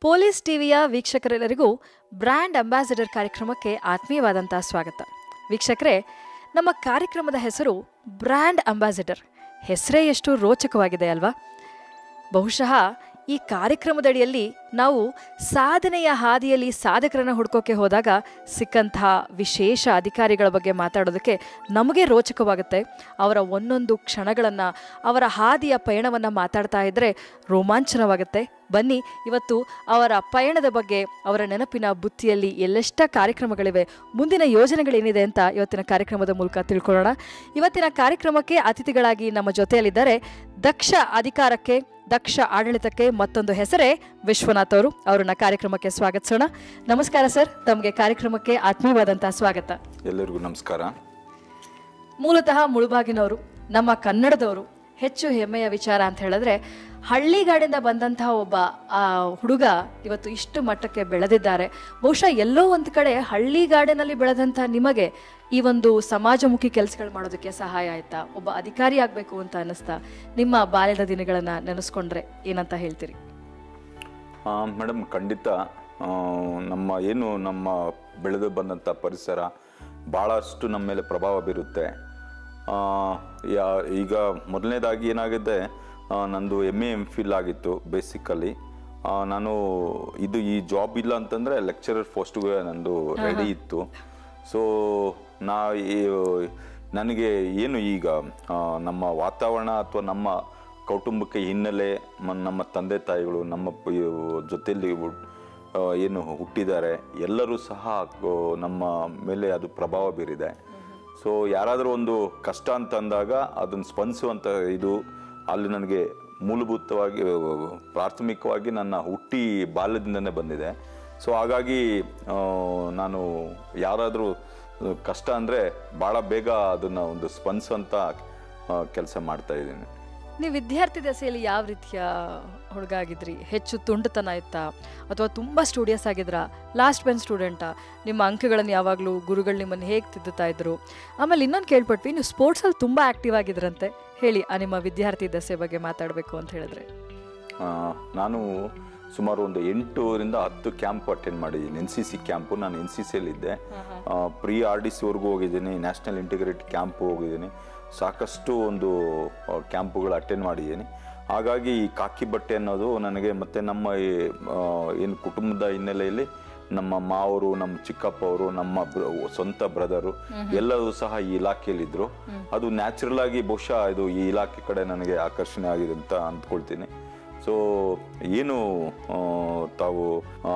Police ಟಿವಿಯ ವೀಕ್ಷಕರೆಲ್ಲರಿಗೂ brand ambassador ಕಾರ್ಯಕ್ರಮಕ್ಕೆ ಆತ್ಮೀಯವಾದಂಥ ಸ್ವಾಗತ ವೀಕ್ಷಕರೇ ನಮ್ಮ ಕಾರ್ಯಕ್ರಮದ ಹೆಸರು ಬ್ರ್ಯಾಂಡ್ ಅಂಬಾಸಿಡರ್ ಹೆಸರೇ ಎಷ್ಟು ರೋಚಕವಾಗಿದೆ ಅಲ್ವಾ ಬಹುಶಃ ಈ ಕಾರ್ಯಕ್ರಮದಡಿಯಲ್ಲಿ ನಾವು ಸಾಧನೆಯ ಹಾದಿಯಲ್ಲಿ ಸಾಧಕರನ್ನು ಹುಡ್ಕೋಕೆ ಹೋದಾಗ ಸಿಕ್ಕಂತಹ ವಿಶೇಷ ಅಧಿಕಾರಿಗಳ ಬಗ್ಗೆ ಮಾತಾಡೋದಕ್ಕೆ ನಮಗೆ ರೋಚಕವಾಗುತ್ತೆ ಅವರ ಒಂದೊಂದು ಕ್ಷಣಗಳನ್ನು ಅವರ ಹಾದಿಯ ಪಯಣವನ್ನು ಮಾತಾಡ್ತಾ ಇದ್ದರೆ ರೋಮಾಂಚನವಾಗುತ್ತೆ ಬನ್ನಿ ಇವತ್ತು ಅವರ ಪಯಣದ ಬಗ್ಗೆ ಅವರ ನೆನಪಿನ ಬುತ್ತಿಯಲ್ಲಿ ಎಲ್ಲೆಷ್ಟ ಕಾರ್ಯಕ್ರಮಗಳಿವೆ ಮುಂದಿನ ಯೋಜನೆಗಳೇನಿದೆ ಅಂತ ಇವತ್ತಿನ ಕಾರ್ಯಕ್ರಮದ ಮೂಲಕ ತಿಳ್ಕೊಳ್ಳೋಣ ಇವತ್ತಿನ ಕಾರ್ಯಕ್ರಮಕ್ಕೆ ಅತಿಥಿಗಳಾಗಿ ನಮ್ಮ ಜೊತೆಯಲ್ಲಿದ್ದಾರೆ ದಕ್ಷ ಅಧಿಕಾರಕ್ಕೆ ದಕ್ಷ ಆಡಳಿತಕ್ಕೆ ಮತ್ತೊಂದು ಹೆಸರೇ ವಿಶ್ವನಾಥ್ ಅವರು ಅವರನ್ನ ಕಾರ್ಯಕ್ರಮಕ್ಕೆ ಸ್ವಾಗತಿಸೋಣ ನಮಸ್ಕಾರ ಸರ್ ತಮಗೆ ಕಾರ್ಯಕ್ರಮಕ್ಕೆ ಆತ್ಮೀಯವಾದಂತಹ ಸ್ವಾಗತ ಎಲ್ಲರಿಗೂ ನಮಸ್ಕಾರ ಮೂಲತಃ ಮುಳುಬಾಗಿನವರು ನಮ್ಮ ಕನ್ನಡದವರು ಹೆಚ್ಚು ಹೆಮ್ಮೆಯ ವಿಚಾರ ಅಂತ ಹೇಳಿದ್ರೆ ಹಳ್ಳಿಗಾಡಿಂದ ಬಂದಂತಹ ಒಬ್ಬ ಆ ಹುಡುಗ ಇವತ್ತು ಇಷ್ಟು ಮಟ್ಟಕ್ಕೆ ಬೆಳೆದಿದ್ದಾರೆ ಬಹುಶಃ ಎಲ್ಲೋ ಒಂದು ಕಡೆ ಹಳ್ಳಿಗಾಡಿನಲ್ಲಿ ಬೆಳೆದಂಥ ನಿಮಗೆ ಈ ಒಂದು ಸಮಾಜಮುಖಿ ಕೆಲಸಗಳು ಮಾಡೋದಕ್ಕೆ ಸಹಾಯ ಆಯ್ತಾ ಒಬ್ಬ ಅಧಿಕಾರಿ ಆಗಬೇಕು ಅಂತ ಅನ್ನಿಸ್ತಾ ನಿಮ್ಮ ಬಾಲ್ಯದ ದಿನಗಳನ್ನು ನೆನೆಸ್ಕೊಂಡ್ರೆ ಏನಂತ ಹೇಳ್ತೀರಿ ಮೇಡಮ್ ಖಂಡಿತ ಆ, ನಮ್ಮ ಏನು ನಮ್ಮ ಬೆಳೆದು ಬಂದಂಥ ಪರಿಸರ ಭಾಳಷ್ಟು ನಮ್ಮ ಮೇಲೆ ಪ್ರಭಾವ ಬೀರುತ್ತೆ ಆ, ಯಾ ಈಗ ಮೊದಲನೇದಾಗಿ ಏನಾಗಿದೆ ಆ, ನಂದು ಎಮ್ ಎ ಎಮ್ ಫಿಲ್ ಆಗಿತ್ತು ಬೇಸಿಕಲಿ ನಾನು ಇದು ಈ ಜಾಬ್ ಇಲ್ಲ ಅಂತಂದರೆ ಲೆಕ್ಚರರ್ ಪೋಸ್ಟ್ಗೆ ನಂದು ರೆಡಿ ಇತ್ತು ಸೊ ನಾ ಈ- ನನಗೆ ಏನು ಈಗ ಆ, ನಮ್ಮ ವಾತಾವರಣ ಅಥವಾ ನಮ್ಮ ಕೌಟುಂಬಕ್ಕೆ ಹಿನ್ನೆಲೆ ಮ- ನಮ್ಮ ತಂದೆ ತಾಯಿಗಳು ನಮ್ಮ ಪ- ಜೊತೆಯಲ್ಲಿ ಹುಟ್- ಆ, ಏನು ಹುಟ್ಟಿದ್ದಾರೆ ಎಲ್ಲರೂ ಸಹ ಆ, ನಮ್ಮ ಮೇಲೆ ಅದು ಪ್ರಭಾವ ಬೀರಿದೆ ಸೊ ಯಾರಾದರೂ ಒಂದು ಕಷ್ಟ ಅಂತ ಅಂದಾಗ ಅದನ್ನು ಸ್ಪಂದಿಸುವಂಥ ಇದು ಅಲ್ಲಿ ನನಗೆ ಮೂಲಭೂತವಾಗಿ ಆ, ಪ್ರಾಥಮಿಕವಾಗಿ ನನ್ನ ಹುಟ್ಟಿ ಬಾಲ್ಯದಿಂದನೇ ಬಂದಿದೆ ಸೊ ಹಾಗಾಗಿ ಆ, ನಾನು ಯಾರಾದರೂ ಕಷ್ಟ ಅಂದರೆ ಭಾಳ ಬೇಗ ಅದನ್ನು ಒಂದು ಸ್ಪಂದಿಸುವಂಥ ಕೆಲಸ ಮಾಡ್ತಾ ಇದ್ದೀನಿ ನೀವು ವಿದ್ಯಾರ್ಥಿ ದಶೆಯಲ್ಲಿ ಯಾವ ರೀತಿಯ ಹುಡುಗ ಆಗಿದ್ರಿ ಹೆಚ್ಚು ತುಂಟತನ ಇತ್ತಾ ಅಥವಾ ತುಂಬ ಸ್ಟೂಡಿಯಸ್ ಆಗಿದ್ರಾ ಲಾಸ್ಟ್ ಬೆನ್ ಸ್ಟೂಡೆಂಟಾ ನಿಮ್ಮ ಅಂಕಗಳನ್ನು ಯಾವಾಗಲೂ ಗುರುಗಳು ನಿಮ್ಮನ್ನು ಹೇಗೆ ತಿದ್ದುತ್ತಾ ಇದ್ರು ಆಮೇಲೆ ಇನ್ನೊಂದು ಕೇಳ್ಪಟ್ವಿ ನೀವು ಸ್ಪೋರ್ಟ್ಸಲ್ಲಿ ತುಂಬ ಆ್ಯಕ್ಟಿವ್ ಆಗಿದ್ರಂತೆ ಹೇಳಿ ಆ ನಿಮ್ಮ ವಿದ್ಯಾರ್ಥಿ ದಶೆ ಬಗ್ಗೆ ಮಾತಾಡಬೇಕು ಅಂತ ಹೇಳಿದ್ರೆ ಆ, ನಾನು ಸುಮಾರು ಒಂದು ಎಂಟರಿಂದ ಹತ್ತು ಕ್ಯಾಂಪ್ ಅಟೆಂಡ್ ಮಾಡಿದ್ದೀನಿ ಎನ್ ಸಿ ಸಿ ಕ್ಯಾಂಪು ನಾನು ಎನ್ ಸಿ ಸಿಯಲ್ಲಿದ್ದೆ ಪ್ರೀ ಆರ್ ಡಿ ಸಿವರೆಗೂ ಹೋಗಿದ್ದೀನಿ ನ್ಯಾಷನಲ್ ಇಂಟಿಗ್ರೇಟ್ ಕ್ಯಾಂಪು ಹೋಗಿದ್ದೀನಿ ಸಾಕಷ್ಟು ಒಂದು ಕ್ಯಾಂಪುಗಳು ಅಟೆಂಡ್ ಮಾಡಿದ್ದೀನಿ ಹಾಗಾಗಿ ಈ ಕಾಕಿ ಬಟ್ಟೆ ಅನ್ನೋದು ನನಗೆ ಮತ್ತು ನಮ್ಮ ಈ, ಆ, ಏನು ಕುಟುಂಬದ ಹಿನ್ನೆಲೆಯಲ್ಲಿ ನಮ್ಮ ಮಾವರು ನಮ್ಮ ಚಿಕ್ಕಪ್ಪ ಅವರು ನಮ್ಮ ಬ್ರ- ಸ್ವಂತ ಬ್ರದರು ಎಲ್ಲರೂ ಸಹ ಈ ಇಲಾಖೆಯಲ್ಲಿದ್ದರು ಅದು ನ್ಯಾಚುರಲ್ ಆಗಿ ಬಹುಶಃ ಇದು ಈ ಇಲಾಖೆ ಕಡೆ ನನಗೆ ಆಕರ್ಷಣೆ ಆಗಿದೆ ಅಂತ ಅಂದ್ಕೊಳ್ತೀನಿ ಸೊ ಏನು ಆ, ತಾವು ಆ,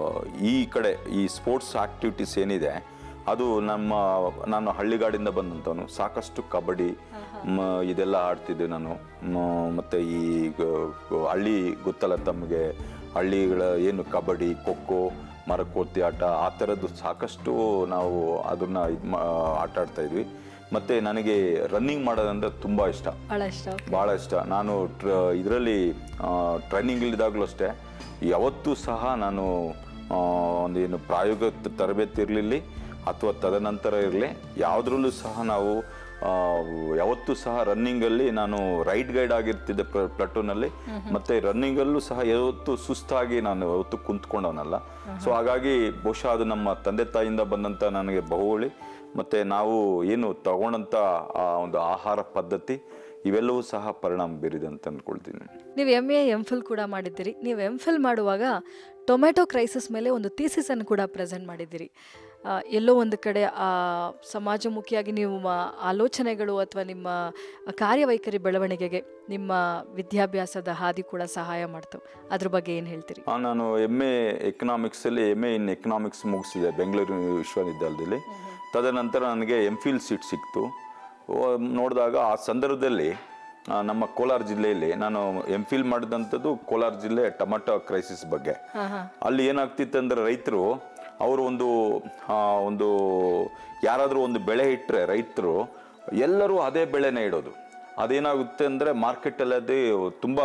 ಈ ಕಡೆ ಈ ಸ್ಪೋರ್ಟ್ಸ್ ಆಕ್ಟಿವಿಟೀಸ್ ಏನಿದೆ ಅದು ನಮ್ಮ ನಾನು ಹಳ್ಳಿಗಾಡಿಂದ ಬಂದಂಥವನು ಸಾಕಷ್ಟು ಕಬಡ್ಡಿ ಮ, ಇದೆಲ್ಲ ಆಡ್ತಿದ್ದೆ ನಾನು ಮ- ಮತ್ತೆ ಈ ಗ- ಗ- ಹಳ್ಳಿ ಗೊತ್ತಲ್ಲ ತಮಗೆ ಹಳ್ಳಿಗಳ ಏನು ಕಬಡ್ಡಿ ಖೋಖೋ ಮರಕೋತಿ ಆಟ ಆ ಥರದ್ದು ಸಾಕಷ್ಟು ನಾವು ಅದನ್ನ ಇದು ಮಾ ಆಟ ಆಡ್ತಾ ಇದ್ವಿ ಮತ್ತು ನನಗೆ ರನ್ನಿಂಗ್ ಮಾಡೋದಂದ್ರೆ ತುಂಬ ಇಷ್ಟ ಭಾಳ ಇಷ್ಟ ಭಾಳ ಇಷ್ಟ ನಾನು ಟ್ರ ಇದರಲ್ಲಿ ಟ್ರೈನಿಂಗ್ ಇದ್ದಾಗಲೂ ಅಷ್ಟೇ ಯಾವತ್ತೂ ಸಹ ನಾನು ಆ, ಒಂದೇನು ಪ್ರಾಯೋಗಿಕ ತ- ತರಬೇತಿ ಇರಲಿಲ್ಲ ಅಥವಾ ತದನಂತರ ಇರಲಿ ಯಾವುದ್ರಲ್ಲೂ ಸಹ ನಾವು ಆ, ಯಾವತ್ತೂ ಸಹ ರನ್ನಿಂಗಲ್ಲಿ ನಾನು ರೈಟ್ ಗೈಡ್ ಆಗಿರ್ತಿದ್ದೆ ಪ್ರ- ಪ್ಲಟೂನಲ್ಲಿ ಮತ್ತೆ ರನ್ನಿಂಗಲ್ಲೂ ಸಹ ಯಾವತ್ತು ಸುಸ್ತಾಗಿ ನಾನು ಯಾವತ್ತು ಕುಂತ್ಕೊಂಡವನಲ್ಲ ಸೊ ಹಾಗಾಗಿ ಬಹುಶಃ ಅದು ನಮ್ಮ ತಂದೆ ತಾಯಿಯಿಂದ ಬಂದಂಥ ನನಗೆ ಬಹುವಳಿ ಮತ್ತೆ ನಾವು ಏನು ತಗೊಂಡಂಥ ಆ ಒಂದು ಆಹಾರ ಪದ್ಧತಿ ಇವೆಲ್ಲವೂ ಸಹ ಪರಿಣಾಮ ಬೀರಿದೆ ಅಂತ ಅಂದ್ಕೊಳ್ತೀನಿ ನೀವು ಎಮ್ ಎ ಎಮ್ ಫಿಲ್ ಕೂಡ ಮಾಡಿದ್ದೀರಿ ನೀವು ಎಮ್ ಫಿಲ್ ಮಾಡುವಾಗ ಟೊಮೆಟೊ ಕ್ರೈಸಿಸ್ ಮೇಲೆ ಒಂದು ಥೀಸಿಸನ್ನು ಕೂಡ ಪ್ರೆಸೆಂಟ್ ಮಾಡಿದ್ದೀರಿ ಆ, ಎಲ್ಲೋ ಒಂದು ಕಡೆ ಆ ಸಮಾಜಮುಖಿಯಾಗಿ ನೀವು ಮ- ಆಲೋಚನೆಗಳು ಅಥವಾ ನಿಮ್ಮ ಕಾರ್ಯವೈಖರಿ ಬೆಳವಣಿಗೆಗೆ ನಿಮ್ಮ ವಿದ್ಯಾಭ್ಯಾಸದ ಹಾದಿ ಕೂಡ ಸಹಾಯ ಮಾಡ್ತವೆ ಅದ್ರ ಬಗ್ಗೆ ಏನು ಹೇಳ್ತೀರಿ ಆ, ನಾನು ಎಮ್ ಎ ಎಕನಾಮಿಕ್ಸಲ್ಲಿ ಎಮ್ ಎ ಇನ್ ಎಕನಾಮಿಕ್ಸ್ ಮುಗಿಸಿದೆ ಬೆಂಗಳೂರು ವಿಶ್ವವಿದ್ಯಾಲಯದಲ್ಲಿ ತದನಂತರ ನನಗೆ ಎಮ್ ಫಿಲ್ ಸೀಟ್ ಸಿಕ್ತು ಓ- ನೋಡಿದಾಗ ಆ ಸಂದರ್ಭದಲ್ಲಿ ಆ, ನಮ್ಮ ಕೋಲಾರ ಜಿಲ್ಲೆಯಲ್ಲಿ ನಾನು ಎಮ್ ಫಿಲ್ ಮಾಡಿದಂಥದ್ದು ಕೋಲಾರ ಜಿಲ್ಲೆ ಟೊಮೆಟೊ ಕ್ರೈಸಿಸ್ ಬಗ್ಗೆ ಅಲ್ಲಿ ಏನಾಗ್ತಿತ್ತು ಅಂದರೆ ರೈತರು ಅವರು ಒಂದು ಆ, ಒಂದು ಯಾರಾದರೂ ಒಂದು ಬೆಳೆ ಇಟ್ಟರೆ ರೈತರು ಎಲ್ಲರೂ ಅದೇ ಬೆಳೆನೇ ಇಡೋದು ಅದೇನಾಗುತ್ತೆ ಅಂದರೆ ಮಾರ್ಕೆಟಲ್ಲಿ ಅದು ತುಂಬ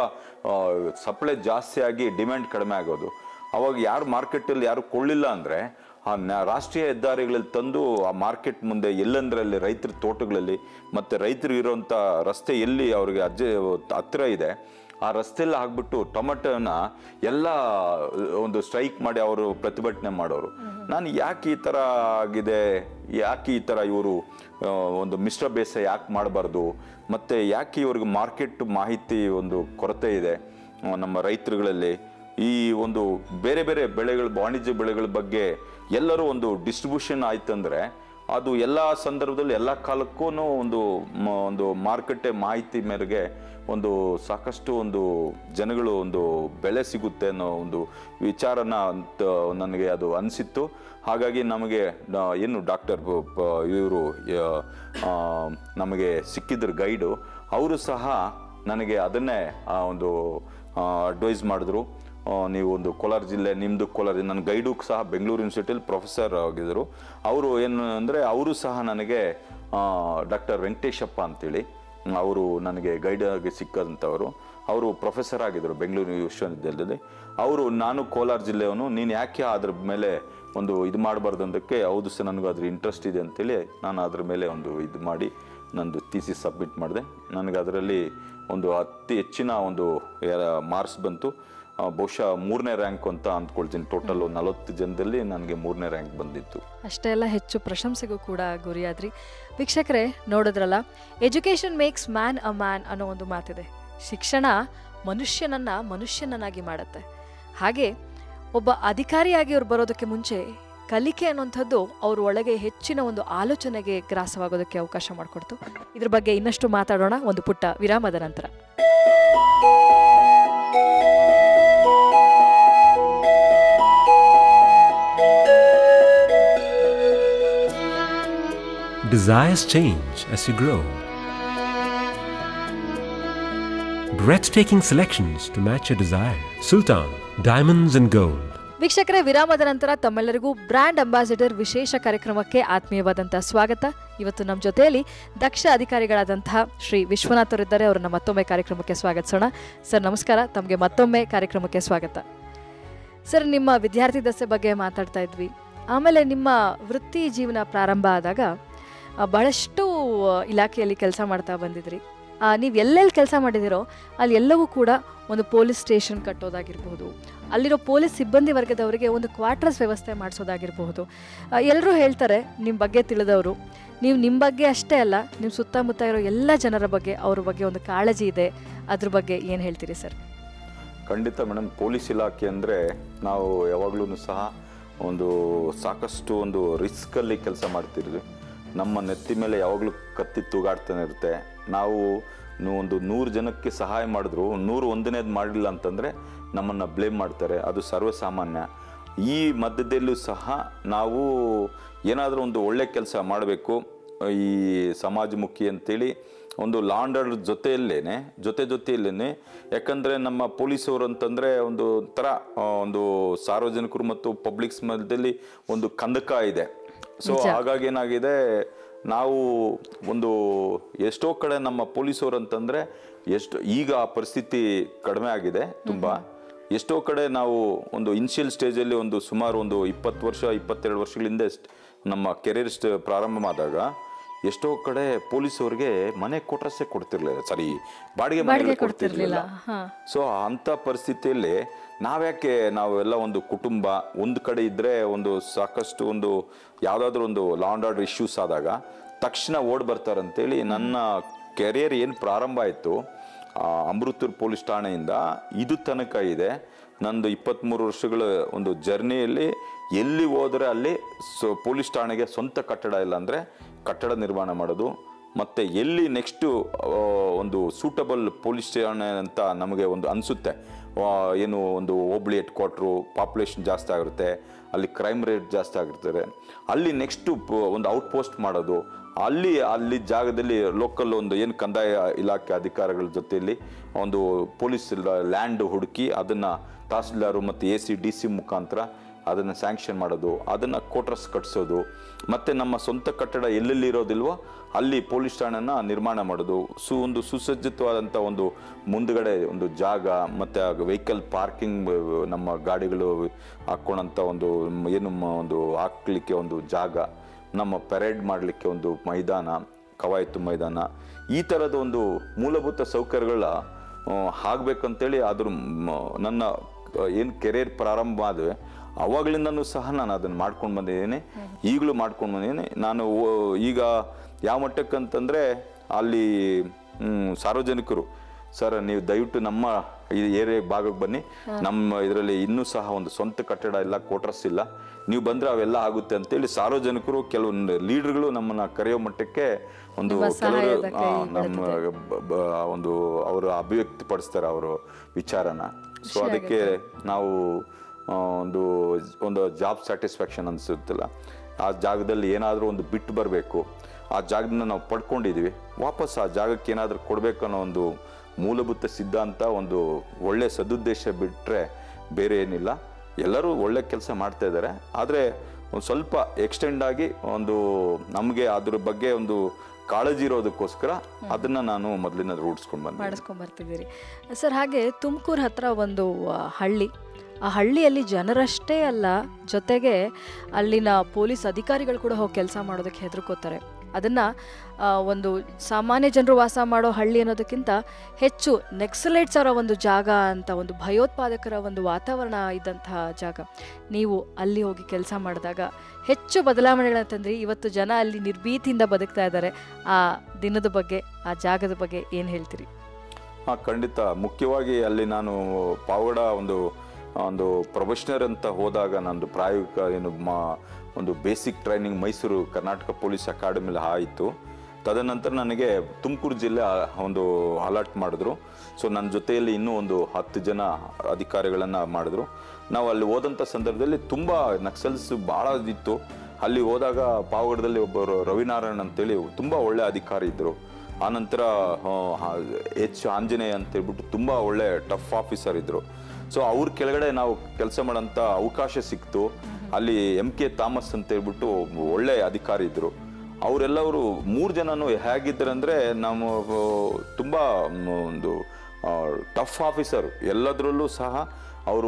ಸಪ್ಲೈ ಜಾಸ್ತಿ ಆಗಿ ಡಿಮ್ಯಾಂಡ್ ಕಡಿಮೆ ಆಗೋದು ಅವಾಗ ಯಾರು ಮಾರ್ಕೆಟಲ್ಲಿ ಯಾರು ಕೊಳ್ಳಿಲ್ಲ ಅಂದರೆ ಆ ನ- ರಾಷ್ಟ್ರೀಯ ಹೆದ್ದಾರಿಗಳಲ್ಲಿ ತಂದು ಆ ಮಾರ್ಕೆಟ್ ಮುಂದೆ ಎಲ್ಲಂದ್ರಲ್ಲಿ ರೈತರ ತೋಟಗಳಲ್ಲಿ ಮತ್ತು ರೈತರು ಇರೋಂಥ ರಸ್ತೆ ಎಲ್ಲಿ ಅವ್ರಿಗೆ ಅಜ್ಜೆ ಹತ್ತಿರ ಇದೆ ಆ ರಸ್ತೆಯಲ್ಲಿ ಹಾಕ್ಬಿಟ್ಟು ಟೊಮೆಟೋನ ಎಲ್ಲ ಒಂದು ಸ್ಟ್ರೈಕ್ ಮಾಡಿ ಅವರು ಪ್ರತಿಭಟನೆ ಮಾಡೋರು ನಾನು ಯಾಕೆ ಈ ಥರ ಆಗಿದೆ ಯಾಕೆ ಈ ಥರ ಇವರು ಒಂದು ಮಿಶ್ರ ಬೇಸಾಯ ಯಾಕೆ ಮಾಡಬಾರ್ದು ಮತ್ತು ಯಾಕೆ ಇವ್ರಿಗೆ ಮಾರ್ಕೆಟ್ ಮಾಹಿತಿ ಒಂದು ಕೊರತೆ ಇದೆ ಆ, ನಮ್ಮ ರೈತರುಗಳಲ್ಲಿ ಈ ಒಂದು ಬೇರೆ ಬೇರೆ ಬೆಳೆಗಳ ವಾಣಿಜ್ಯ ಬೆಳೆಗಳ ಬಗ್ಗೆ ಎಲ್ಲರೂ ಒಂದು ಡಿಸ್ಟ್ರಿಬ್ಯೂಷನ್ ಆಯ್ತಂದ್ರೆ ಅದು ಎಲ್ಲ ಸಂದರ್ಭದಲ್ಲಿ ಎಲ್ಲ ಕಾಲಕ್ಕೂ ಒಂದು ಮ- ಒಂದು ಮಾರುಕಟ್ಟೆ ಮಾಹಿತಿ ಮೇರೆಗೆ ಒಂದು ಸಾಕಷ್ಟು ಒಂದು ಜನಗಳು ಒಂದು ಬೆಲೆ ಸಿಗುತ್ತೆ ಅನ್ನೋ ಒಂದು ವಿಚಾರನ ಅಂತ ನನಗೆ ಅದು ಅನಿಸಿತ್ತು ಹಾಗಾಗಿ ನಮಗೆ ನ- ಏನು ಡಾಕ್ಟರ್ ಇವರು ನಮಗೆ ಸಿಕ್ಕಿದ್ರು ಗೈಡು ಅವರು ಸಹ ನನಗೆ ಅದನ್ನೇ ಆ, ಒಂದು ಅಡ್ವೈಸ್ ಮಾಡಿದ್ರು ಆ, ನೀವು ಒಂದು ಕೋಲಾರ ಜಿಲ್ಲೆ ನಿಮ್ಮದು ಕೋಲಾರ ನನ್ನ ಗೈಡು ಸಹ ಬೆಂಗಳೂರು ಯೂನಿವರ್ಸಿಟಿಯಲ್ಲಿ ಪ್ರೊಫೆಸರ್ ಆಗಿದ್ದರು ಅವರು ಏನು ಅಂದರೆ ಅವರು ಸಹ ನನಗೆ ಡಾಕ್ಟರ್ ವೆಂಕಟೇಶಪ್ಪ ಅಂತೇಳಿ ಅವರು ನನಗೆ ಗೈಡ್ ಆಗಿ ಸಿಕ್ಕಂಥವರು ಅವರು ಪ್ರೊಫೆಸರ್ ಆಗಿದ್ದರು ಬೆಂಗಳೂರು ವಿಶ್ವವಿದ್ಯಾಲಯದಲ್ಲಿ ಅವರು ನಾನು ಕೋಲಾರ ಜಿಲ್ಲೆಯವನು ನೀನು ಯಾಕೆ ಅದ್ರ ಮೇಲೆ ಒಂದು ಇದು ಮಾಡಬಾರ್ದು ಅಂದಕ್ಕೆ ಹೌದು ಸರ್ ನನಗೂ ಅದ್ರ ಇಂಟ್ರೆಸ್ಟ್ ಇದೆ ಅಂತೇಳಿ ನಾನು ಅದ್ರ ಮೇಲೆ ಒಂದು ಇದು ಮಾಡಿ ನಂದು ತೀಸಿ ಸಬ್ಮಿಟ್ ಮಾಡಿದೆ ನನಗೆ ಅದರಲ್ಲಿ ಒಂದು ಅತಿ ಹೆಚ್ಚಿನ ಒಂದು ಮಾರ್ಕ್ಸ್ ಬಂತು ಆ, ಬಹುಶಃ ಮೂರನೇ ರ್ಯಾಂಕ್ ಅಂತ ಅಂದ್ಕೊಳ್ತೀನಿ ಟೋಟಲ್ ನಲವತ್ತು ಜನದಲ್ಲಿ ನನಗೆ ಮೂರನೇ ರ್ಯಾಂಕ್ ಬಂದಿತ್ತು ಅಷ್ಟೇ ಎಲ್ಲ ಹೆಚ್ಚು ಪ್ರಶಂಸೆಗೂ ಕೂಡ ಗುರಿಯಾದ್ರಿ ವೀಕ್ಷಕರೇ ನೋಡಿದ್ರಲ್ಲ education makes man a man ಅನ್ನೋ ಒಂದು ಮಾತಿದೆ ಶಿಕ್ಷಣ ಮನುಷ್ಯನನ್ನ ಮನುಷ್ಯನನ್ನಾಗಿ ಮಾಡುತ್ತೆ ಹಾಗೆ ಒಬ್ಬ ಅಧಿಕಾರಿಯಾಗಿ ಅವ್ರು ಬರೋದಕ್ಕೆ ಮುಂಚೆ ಕಲಿಕೆ ಅನ್ನುವಂಥದ್ದು ಅವ್ರ ಒಳಗೆ ಹೆಚ್ಚಿನ ಒಂದು ಆಲೋಚನೆಗೆ ಗ್ರಾಸವಾಗೋದಕ್ಕೆ ಅವಕಾಶ ಮಾಡಿಕೊಡ್ತು ಇದ್ರ ಬಗ್ಗೆ ಇನ್ನಷ್ಟು ಮಾತಾಡೋಣ ಒಂದು ಪುಟ್ಟ ವಿರಾಮದ ನಂತರ Desires change as you grow. Breathtaking selections to match your desire. Sultan, diamonds and gold. ವೀಕ್ಷಕರೇ ವಿರಾಮದ ನಂತರ ತಮ್ಮೆಲ್ಲರಿಗೂ ಬ್ರ್ಯಾಂಡ್ ಅಂಬಾಸಿಡರ್ ವಿಶೇಷ ಕಾರ್ಯಕ್ರಮಕ್ಕೆ ಆತ್ಮೀಯವಾದಂತಹ ಸ್ವಾಗತ ಇವತ್ತು ನಮ್ಮ ಜೊತೆಯಲ್ಲಿ ದಕ್ಷ ಅಧಿಕಾರಿಗಳಾದಂತಹ ಶ್ರೀ ವಿಶ್ವನಾಥ್ ಅವರಿದ್ದಾರೆ ಅವರನ್ನ ಮತ್ತೊಮ್ಮೆ ಕಾರ್ಯಕ್ರಮಕ್ಕೆ ಸ್ವಾಗತಿಸೋಣ ಸರ್ ನಮಸ್ಕಾರ ತಮಗೆ ಮತ್ತೊಮ್ಮೆ ಕಾರ್ಯಕ್ರಮಕ್ಕೆ ಸ್ವಾಗತ ಸರ್ ನಿಮ್ಮ ವಿದ್ಯಾರ್ಥಿ ದಶೆ ಬಗ್ಗೆ ಮಾತಾಡ್ತಾ ಇದ್ವಿ ಆಮೇಲೆ ನಿಮ್ಮ ವೃತ್ತಿ ಜೀವನ ಪ್ರಾರಂಭ ಆದಾಗ ಆ, ಬಹಳಷ್ಟು ಆ, ಇಲಾಖೆಯಲ್ಲಿ ಕೆಲಸ ಮಾಡ್ತಾ ಬಂದಿದ್ರಿ ನೀವು ಎಲ್ಲೆಲ್ಲಿ ಕೆಲಸ ಮಾಡಿದಿರೋ ಅಲ್ಲಿ ಎಲ್ಲವೂ ಕೂಡ ಒಂದು ಪೊಲೀಸ್ ಸ್ಟೇಷನ್ ಕಟ್ಟೋದಾಗಿರ್ಬೋದು ಅಲ್ಲಿರೋ ಪೊಲೀಸ್ ಸಿಬ್ಬಂದಿ ವರ್ಗದವರಿಗೆ ಒಂದು ಕ್ವಾರ್ಟರ್ಸ್ ವ್ಯವಸ್ಥೆ ಮಾಡಿಸೋದಾಗಿರಬಹುದು ಎಲ್ಲರೂ ಹೇಳ್ತಾರೆ ನಿಮ್ಮ ಬಗ್ಗೆ ತಿಳಿದವರು ನೀವು ನಿಮ್ಮ ಬಗ್ಗೆ ಅಷ್ಟೇ ಅಲ್ಲ ನಿಮ್ಮ ಸುತ್ತಮುತ್ತ ಇರೋ ಎಲ್ಲ ಜನರ ಬಗ್ಗೆ ಅವ್ರ ಬಗ್ಗೆ ಒಂದು ಕಾಳಜಿ ಇದೆ ಅದ್ರ ಬಗ್ಗೆ ಏನು ಹೇಳ್ತೀರಿ ಸರ್ ಖಂಡಿತ ಮೇಡಮ್ ಪೊಲೀಸ್ ಇಲಾಖೆ ಅಂದರೆ ನಾವು ಯಾವಾಗಲೂ ಸಹ ಒಂದು ಸಾಕಷ್ಟು ಒಂದು ರಿಸ್ಕಲ್ಲಿ ಕೆಲಸ ಮಾಡ್ತಿದ್ವಿ ನಮ್ಮ ನೆತ್ತಿ ಮೇಲೆ ಯಾವಾಗಲೂ ಕತ್ತಿ ತೂಗಾಡ್ತಾನೆ ಇರುತ್ತೆ ನಾವು ನು- ಒಂದು ನೂರು ಜನಕ್ಕೆ ಸಹಾಯ ಮಾಡಿದ್ರು ನೂರು ಒಂದನೇದು ಮಾಡಲಿಲ್ಲ ಅಂತಂದರೆ ನಮ್ಮನ್ನು ಬ್ಲೇಮ್ ಮಾಡ್ತಾರೆ ಅದು ಸರ್ವಸಾಮಾನ್ಯ ಈ ಮಧ್ಯದಲ್ಲೂ ಸಹ ನಾವು ಏನಾದರೂ ಒಂದು ಒಳ್ಳೆ ಕೆಲಸ ಮಾಡಬೇಕು ಈ ಸಮಾಜಮುಖಿ ಅಂತೇಳಿ ಒಂದು ಲಾಂಡರ್ ಜೊತೆಯಲ್ಲೇನೆ ಜೊತೆ ಜೊತೆಯಲ್ಲೇನೆ ಯಾಕಂದರೆ ನಮ್ಮ ಪೊಲೀಸವರು ಅಂತಂದರೆ ಒಂದು ಥರ ಆ, ಒಂದು ಸಾರ್ವಜನಿಕರು ಮತ್ತು ಪಬ್ಲಿಕ್ಸ್ ಮಧ್ಯದಲ್ಲಿ ಒಂದು ಕಂದಕ ಇದೆ ಸೊ ಹಾಗಾಗಿ ಏನಾಗಿದೆ ನಾವು ಒಂದು ಎಷ್ಟೋ ಕಡೆ ನಮ್ಮ ಪೊಲೀಸವರು ಅಂತಂದರೆ ಎಷ್ಟು ಈಗ ಆ ಪರಿಸ್ಥಿತಿ ಕಡಿಮೆ ಆಗಿದೆ ತುಂಬ ಎಷ್ಟೋ ಕಡೆ ನಾವು ಒಂದು ಇನಿಷಿಯಲ್ ಸ್ಟೇಜಲ್ಲಿ ಒಂದು ಸುಮಾರು ಒಂದು ಇಪ್ಪತ್ತು ವರ್ಷ ಇಪ್ಪತ್ತೆರಡು ವರ್ಷಗಳ ಹಿಂದೆ ಸ್ಟ್- ನಮ್ಮ ಕೆರಿಯರ್ ಸ್ಟ್ ಪ್ರಾರಂಭ ಆದಾಗ ಎಷ್ಟೋ ಕಡೆ ಪೊಲೀಸವ್ರಿಗೆ ಮನೆ ಕೊಟ್ರಸ್ಸೇ ಕೊಡ್ತಿರ್ಲಿಲ್ಲ ಸಾರಿ ಬಾಡಿಗೆ ಮನೆಗಳು ಕೊಡ್ತಿರ್ಲಿಲ್ಲ ಸೊ ಅಂಥ ಪರಿಸ್ಥಿತಿಯಲ್ಲಿ ನಾವ್ಯಾಕೆ ನಾವೆಲ್ಲ ಒಂದು ಕುಟುಂಬ ಒಂದು ಕಡೆ ಇದ್ದರೆ ಒಂದು ಸಾಕಷ್ಟು ಒಂದು ಯಾವುದಾದ್ರೂ ಒಂದು ಲಾಂಡ್ ಆರ್ಡರ್ ಇಶ್ಯೂಸ್ ಆದಾಗ ತಕ್ಷಣ ಓಡ್ ಬರ್ತಾರಂತೇಳಿ ನನ್ನ ಕೆರಿಯರ್ ಏನು ಪ್ರಾರಂಭ ಆಯಿತು ಅಮೃತೂರ್ ಪೊಲೀಸ್ ಠಾಣೆಯಿಂದ ಇದು ತನಕ ಇದೆ ನಂದು ಇಪ್ಪತ್ತ್ಮೂರು ವರ್ಷಗಳ ಒಂದು ಜರ್ನಿಯಲ್ಲಿ ಎಲ್ಲಿ ಹೋದರೆ ಅಲ್ಲಿ ಸೊ ಪೊಲೀಸ್ ಠಾಣೆಗೆ ಸ್ವಂತ ಕಟ್ಟಡ ಇಲ್ಲ ಅಂದರೆ ಕಟ್ಟಡ ನಿರ್ಮಾಣ ಮಾಡೋದು ಮತ್ತು ಎಲ್ಲಿ ನೆಕ್ಸ್ಟು ಒಂದು ಸೂಟಬಲ್ ಪೊಲೀಸ್ ಠಾಣೆ ಅಂತ ನಮಗೆ ಒಂದು ಅನಿಸುತ್ತೆ ಏನು ಒಂದು ಹೋಬಳಿ ಹೆಡ್ ಕ್ವಾರ್ಟ್ರು ಪಾಪ್ಯುಲೇಷನ್ ಜಾಸ್ತಿ ಆಗಿರುತ್ತೆ ಅಲ್ಲಿ ಕ್ರೈಮ್ ರೇಟ್ ಜಾಸ್ತಿ ಆಗಿರ್ತಾರೆ ಅಲ್ಲಿ ನೆಕ್ಸ್ಟು ಒಂದು ಔಟ್ ಪೋಸ್ಟ್ ಮಾಡೋದು ಅಲ್ಲಿ ಅಲ್ಲಿ ಜಾಗದಲ್ಲಿ ಲೋಕಲ್ ಒಂದು ಏನು ಕಂದಾಯ ಇಲಾಖೆ ಅಧಿಕಾರಿಗಳ ಜೊತೆಯಲ್ಲಿ ಒಂದು ಪೊಲೀಸ್ ಲ್ಯಾಂಡ್ ಹುಡುಕಿ ಅದನ್ನು ತಹಸೀಲ್ದಾರು ಮತ್ತು ಎ ಸಿ ಡಿ ಸಿ ಮುಖಾಂತರ ಅದನ್ನು ಸ್ಯಾಂಕ್ಷನ್ ಮಾಡೋದು ಅದನ್ನು ಕೋಟ್ರಸ್ ಕಟ್ಸೋದು ಮತ್ತು ನಮ್ಮ ಸ್ವಂತ ಕಟ್ಟಡ ಎಲ್ಲೆಲ್ಲಿ ಇರೋದಿಲ್ವೋ ಅಲ್ಲಿ ಪೊಲೀಸ್ ಠಾಣೆನ ನಿರ್ಮಾಣ ಮಾಡೋದು ಸು ಒಂದು ಸುಸಜ್ಜಿತವಾದಂಥ ಒಂದು ಮುಂದ್ಗಡೆ ಒಂದು ಜಾಗ ಮತ್ತು ವೆಹಿಕಲ್ ಪಾರ್ಕಿಂಗ್ ನಮ್ಮ ಗಾಡಿಗಳು ಹಾಕ್ಕೊಳಂಥ ಒಂದು ಏನು ಮ- ಒಂದು ಹಾಕ್ಲಿಕ್ಕೆ ಒಂದು ಜಾಗ ನಮ್ಮ ಪೆರೇಡ್ ಮಾಡಲಿಕ್ಕೆ ಒಂದು ಮೈದಾನ ಕವಾಯತು ಮೈದಾನ ಈ ಥರದ ಒಂದು ಮೂಲಭೂತ ಸೌಕರ್ಯಗಳ ಆಗ್ಬೇಕಂತೇಳಿ ಅದ್ರ ಮ- ನನ್ನ ಏನು ಕೆರಿಯರ್ ಪ್ರಾರಂಭ ಆದ್ವಿ ಅವಾಗ್ಲಿಂದನೂ ಸಹ ನಾನು ಅದನ್ನು ಮಾಡ್ಕೊಂಡು ಬಂದಿದ್ದೀನಿ ಈಗಲೂ ಮಾಡ್ಕೊಂಡು ಬಂದಿದ್ದೀನಿ ನಾನು ಓ- ಈಗ ಯಾವ ಮಟ್ಟಕ್ಕಂತಂದರೆ ಅಲ್ಲಿ ಮ್, ಸಾರ್ವಜನಿಕರು ಸರ್ ನೀವು ದಯವಿಟ್ಟು ನಮ್ಮ ಈ ಏರಿಯಾ ಭಾಗಕ್ಕೆ ಬನ್ನಿ ನಮ್ಮ ಇದರಲ್ಲಿ ಇನ್ನೂ ಸಹ ಒಂದು ಸ್ವಂತ ಕಟ್ಟಡ ಇಲ್ಲ ಕ್ವಾರ್ಟರ್ಸ್ ಇಲ್ಲ ನೀವು ಬಂದ್ರೆ ಅವೆಲ್ಲ ಆಗುತ್ತೆ ಅಂತೇಳಿ ಸಾರ್ವಜನಿಕರು ಕೆಲವೊಂದು ಲೀಡರ್ಗಳು ನಮ್ಮನ್ನ ಕರೆಯೋ ಮಟ್ಟಕ್ಕೆ ಒಂದು ನಿಮ್ಮ ಕೆಲವರು ಸಹಾಯದ ಕೈ ಆ, ನಮ್ಮ ಬ- ಬ- ಒಂದು ಅವರು ಅಭಿವ್ಯಕ್ತಿಪಡಿಸ್ತಾರೆ ಅವರು ವಿಚಾರನ ಸೊ ಅದಕ್ಕೆ ನಾವು ಆ, ಒಂದು ಒಂದು ಜಾಬ್ ಸ್ಯಾಟಿಸ್ಫ್ಯಾಕ್ಷನ್ ಅನ್ಸುತ್ತಲ್ಲ ಆ ಜಾಗದಲ್ಲಿ ಏನಾದರೂ ಒಂದು ಬಿಟ್ಟು ಬರಬೇಕು ಆ ಜಾಗದಿಂದ ನಾವು ಪಡ್ಕೊಂಡಿದ್ದೀವಿ ವಾಪಸ್ ಆ ಜಾಗಕ್ಕೆ ಏನಾದರೂ ಕೊಡಬೇಕು ಅನ್ನೋ ಒಂದು ಮೂಲಭೂತ ಸಿದ್ಧಾಂತ ಒಂದು ಒಳ್ಳೆ ಸದುದ್ದೇಶ ಬಿಟ್ಟರೆ ಬೇರೆ ಏನಿಲ್ಲ ಎಲ್ಲರೂ ಒಳ್ಳೆ ಕೆಲಸ ಮಾಡ್ತಾ ಇದ್ದಾರೆ ಆದರೆ ಒಂದು ಸ್ವಲ್ಪ ಎಕ್ಸ್ಟೆಂಡ್ ಆಗಿ ಒಂದು ನಮಗೆ ಅದ್ರ ಬಗ್ಗೆ ಒಂದು ಕಾಳಜಿ ಇರೋದಕ್ಕೋಸ್ಕರ ಅದನ್ನ ನಾನು ಮೊದಲಿನ ರೂಢಿಸ್ಕೊಂಡು ಬಂದೆ ಮಾಡಿಸ್ಕೊಂಬರ್ತಿದ್ದೀರಿ ಸರ್ ಹಾಗೆ ತುಮಕೂರು ಹತ್ರ ಒಂದು ಆ, ಹಳ್ಳಿ ಆ ಹಳ್ಳಿಯಲ್ಲಿ ಜನರಷ್ಟೇ ಅಲ್ಲ ಜೊತೆಗೆ ಅಲ್ಲಿನ ಪೊಲೀಸ್ ಅಧಿಕಾರಿಗಳು ಕೂಡ ಹೋಗಿ ಕೆಲಸ ಮಾಡೋದಕ್ಕೆ ಹೆದರ್ಕೋತಾರೆ ಅದನ್ನ ಆ, ಒಂದು ಸಾಮಾನ್ಯ ಜನರು ವಾಸ ಮಾಡೋ ಹಳ್ಳಿ ಅನ್ನೋದಕ್ಕಿಂತ ಹೆಚ್ಚು ನೆಕ್ಸಲೈಟ್ಸ್ ಅವರ ಒಂದು ಜಾಗ ಅಂತ ಒಂದು ಭಯೋತ್ಪಾದಕರ ಒಂದು ವಾತಾವರಣ ಇದ್ದಂತಹ ಜಾಗ ನೀವು ಅಲ್ಲಿ ಹೋಗಿ ಕೆಲಸ ಮಾಡಿದಾಗ ಹೆಚ್ಚು ಬದಲಾವಣೆಗಳನ್ನ ತಂದ್ರಿ ಇವತ್ತು ಜನ ಅಲ್ಲಿ ನಿರ್ಭೀತಿಯಿಂದ ಬದುಕ್ತಾ ಇದ್ದಾರೆ ಆ ದಿನದ ಬಗ್ಗೆ ಆ ಜಾಗದ ಬಗ್ಗೆ ಏನು ಹೇಳ್ತೀರಿ ಹಾಂ ಖಂಡಿತ ಮುಖ್ಯವಾಗಿ ಅಲ್ಲಿ ನಾನು ಪಾವಗಡ ಒಂದು ಒಂದು ಪ್ರೊಫೆಷನರ್ ಅಂತ ಹೋದಾಗ ನಂದು ಪ್ರಾಯೋಗಿಕ ಏನು ಮಾ ಒಂದು basic training Mysuru Karnataka police ಅಕಾಡೆಮಿಲಿ ಆಯಿತು ತದನಂತರ ನನಗೆ ತುಮಕೂರು ಜಿಲ್ಲೆ ಆ- ಒಂದು ಅಲರ್ಟ್ ಮಾಡಿದ್ರು ಸೊ ನನ್ನ ಜೊತೆಯಲ್ಲಿ ಇನ್ನೂ ಒಂದು ಹತ್ತು ಜನ ಅಧಿಕಾರಿಗಳನ್ನು ಮಾಡಿದ್ರು ನಾವು ಅಲ್ಲಿ ಹೋದಂಥ ಸಂದರ್ಭದಲ್ಲಿ ತುಂಬ ನಕ್ಸಲ್ಸ್ ಭಾಳ ಇತ್ತು ಅಲ್ಲಿ ಹೋದಾಗ ಪಾವಗಡದಲ್ಲಿ ಒಬ್ಬರು ರವಿನಾರಾಯಣ್ ಅಂತೇಳಿ ತುಂಬ ಒಳ್ಳೆ ಅಧಿಕಾರಿ ಇದ್ದರು ಆನಂತರ ಎಚ್ ಆಂಜನೇಯ ಅಂತ ಹೇಳ್ಬಿಟ್ಟು ತುಂಬ ಒಳ್ಳೆ ಟಫ್ ಆಫೀಸರ್ ಇದ್ರು ಸೊ ಅವ್ರ ಕೆಳಗಡೆ ನಾವು ಕೆಲಸ ಮಾಡೋಂಥ ಅವಕಾಶ ಸಿಕ್ತು ಅಲ್ಲಿ ಎಂ ಕೆ ಥಾಮಸ್ ಅಂತ ಹೇಳ್ಬಿಟ್ಟು ಒಬ್ಬ ಒಳ್ಳೆ ಅಧಿಕಾರಿ ಇದ್ರು ಅವರೆಲ್ಲವರು ಮೂರು ಜನನು ಹೇಗಿದ್ದರಂದ್ರೆ ನಮ್ಮ ಆ, ತುಂಬ ಮ್, ಒಂದು ಟಫ್ ಆಫೀಸರ್ ಎಲ್ಲದರಲ್ಲೂ ಸಹ ಅವರು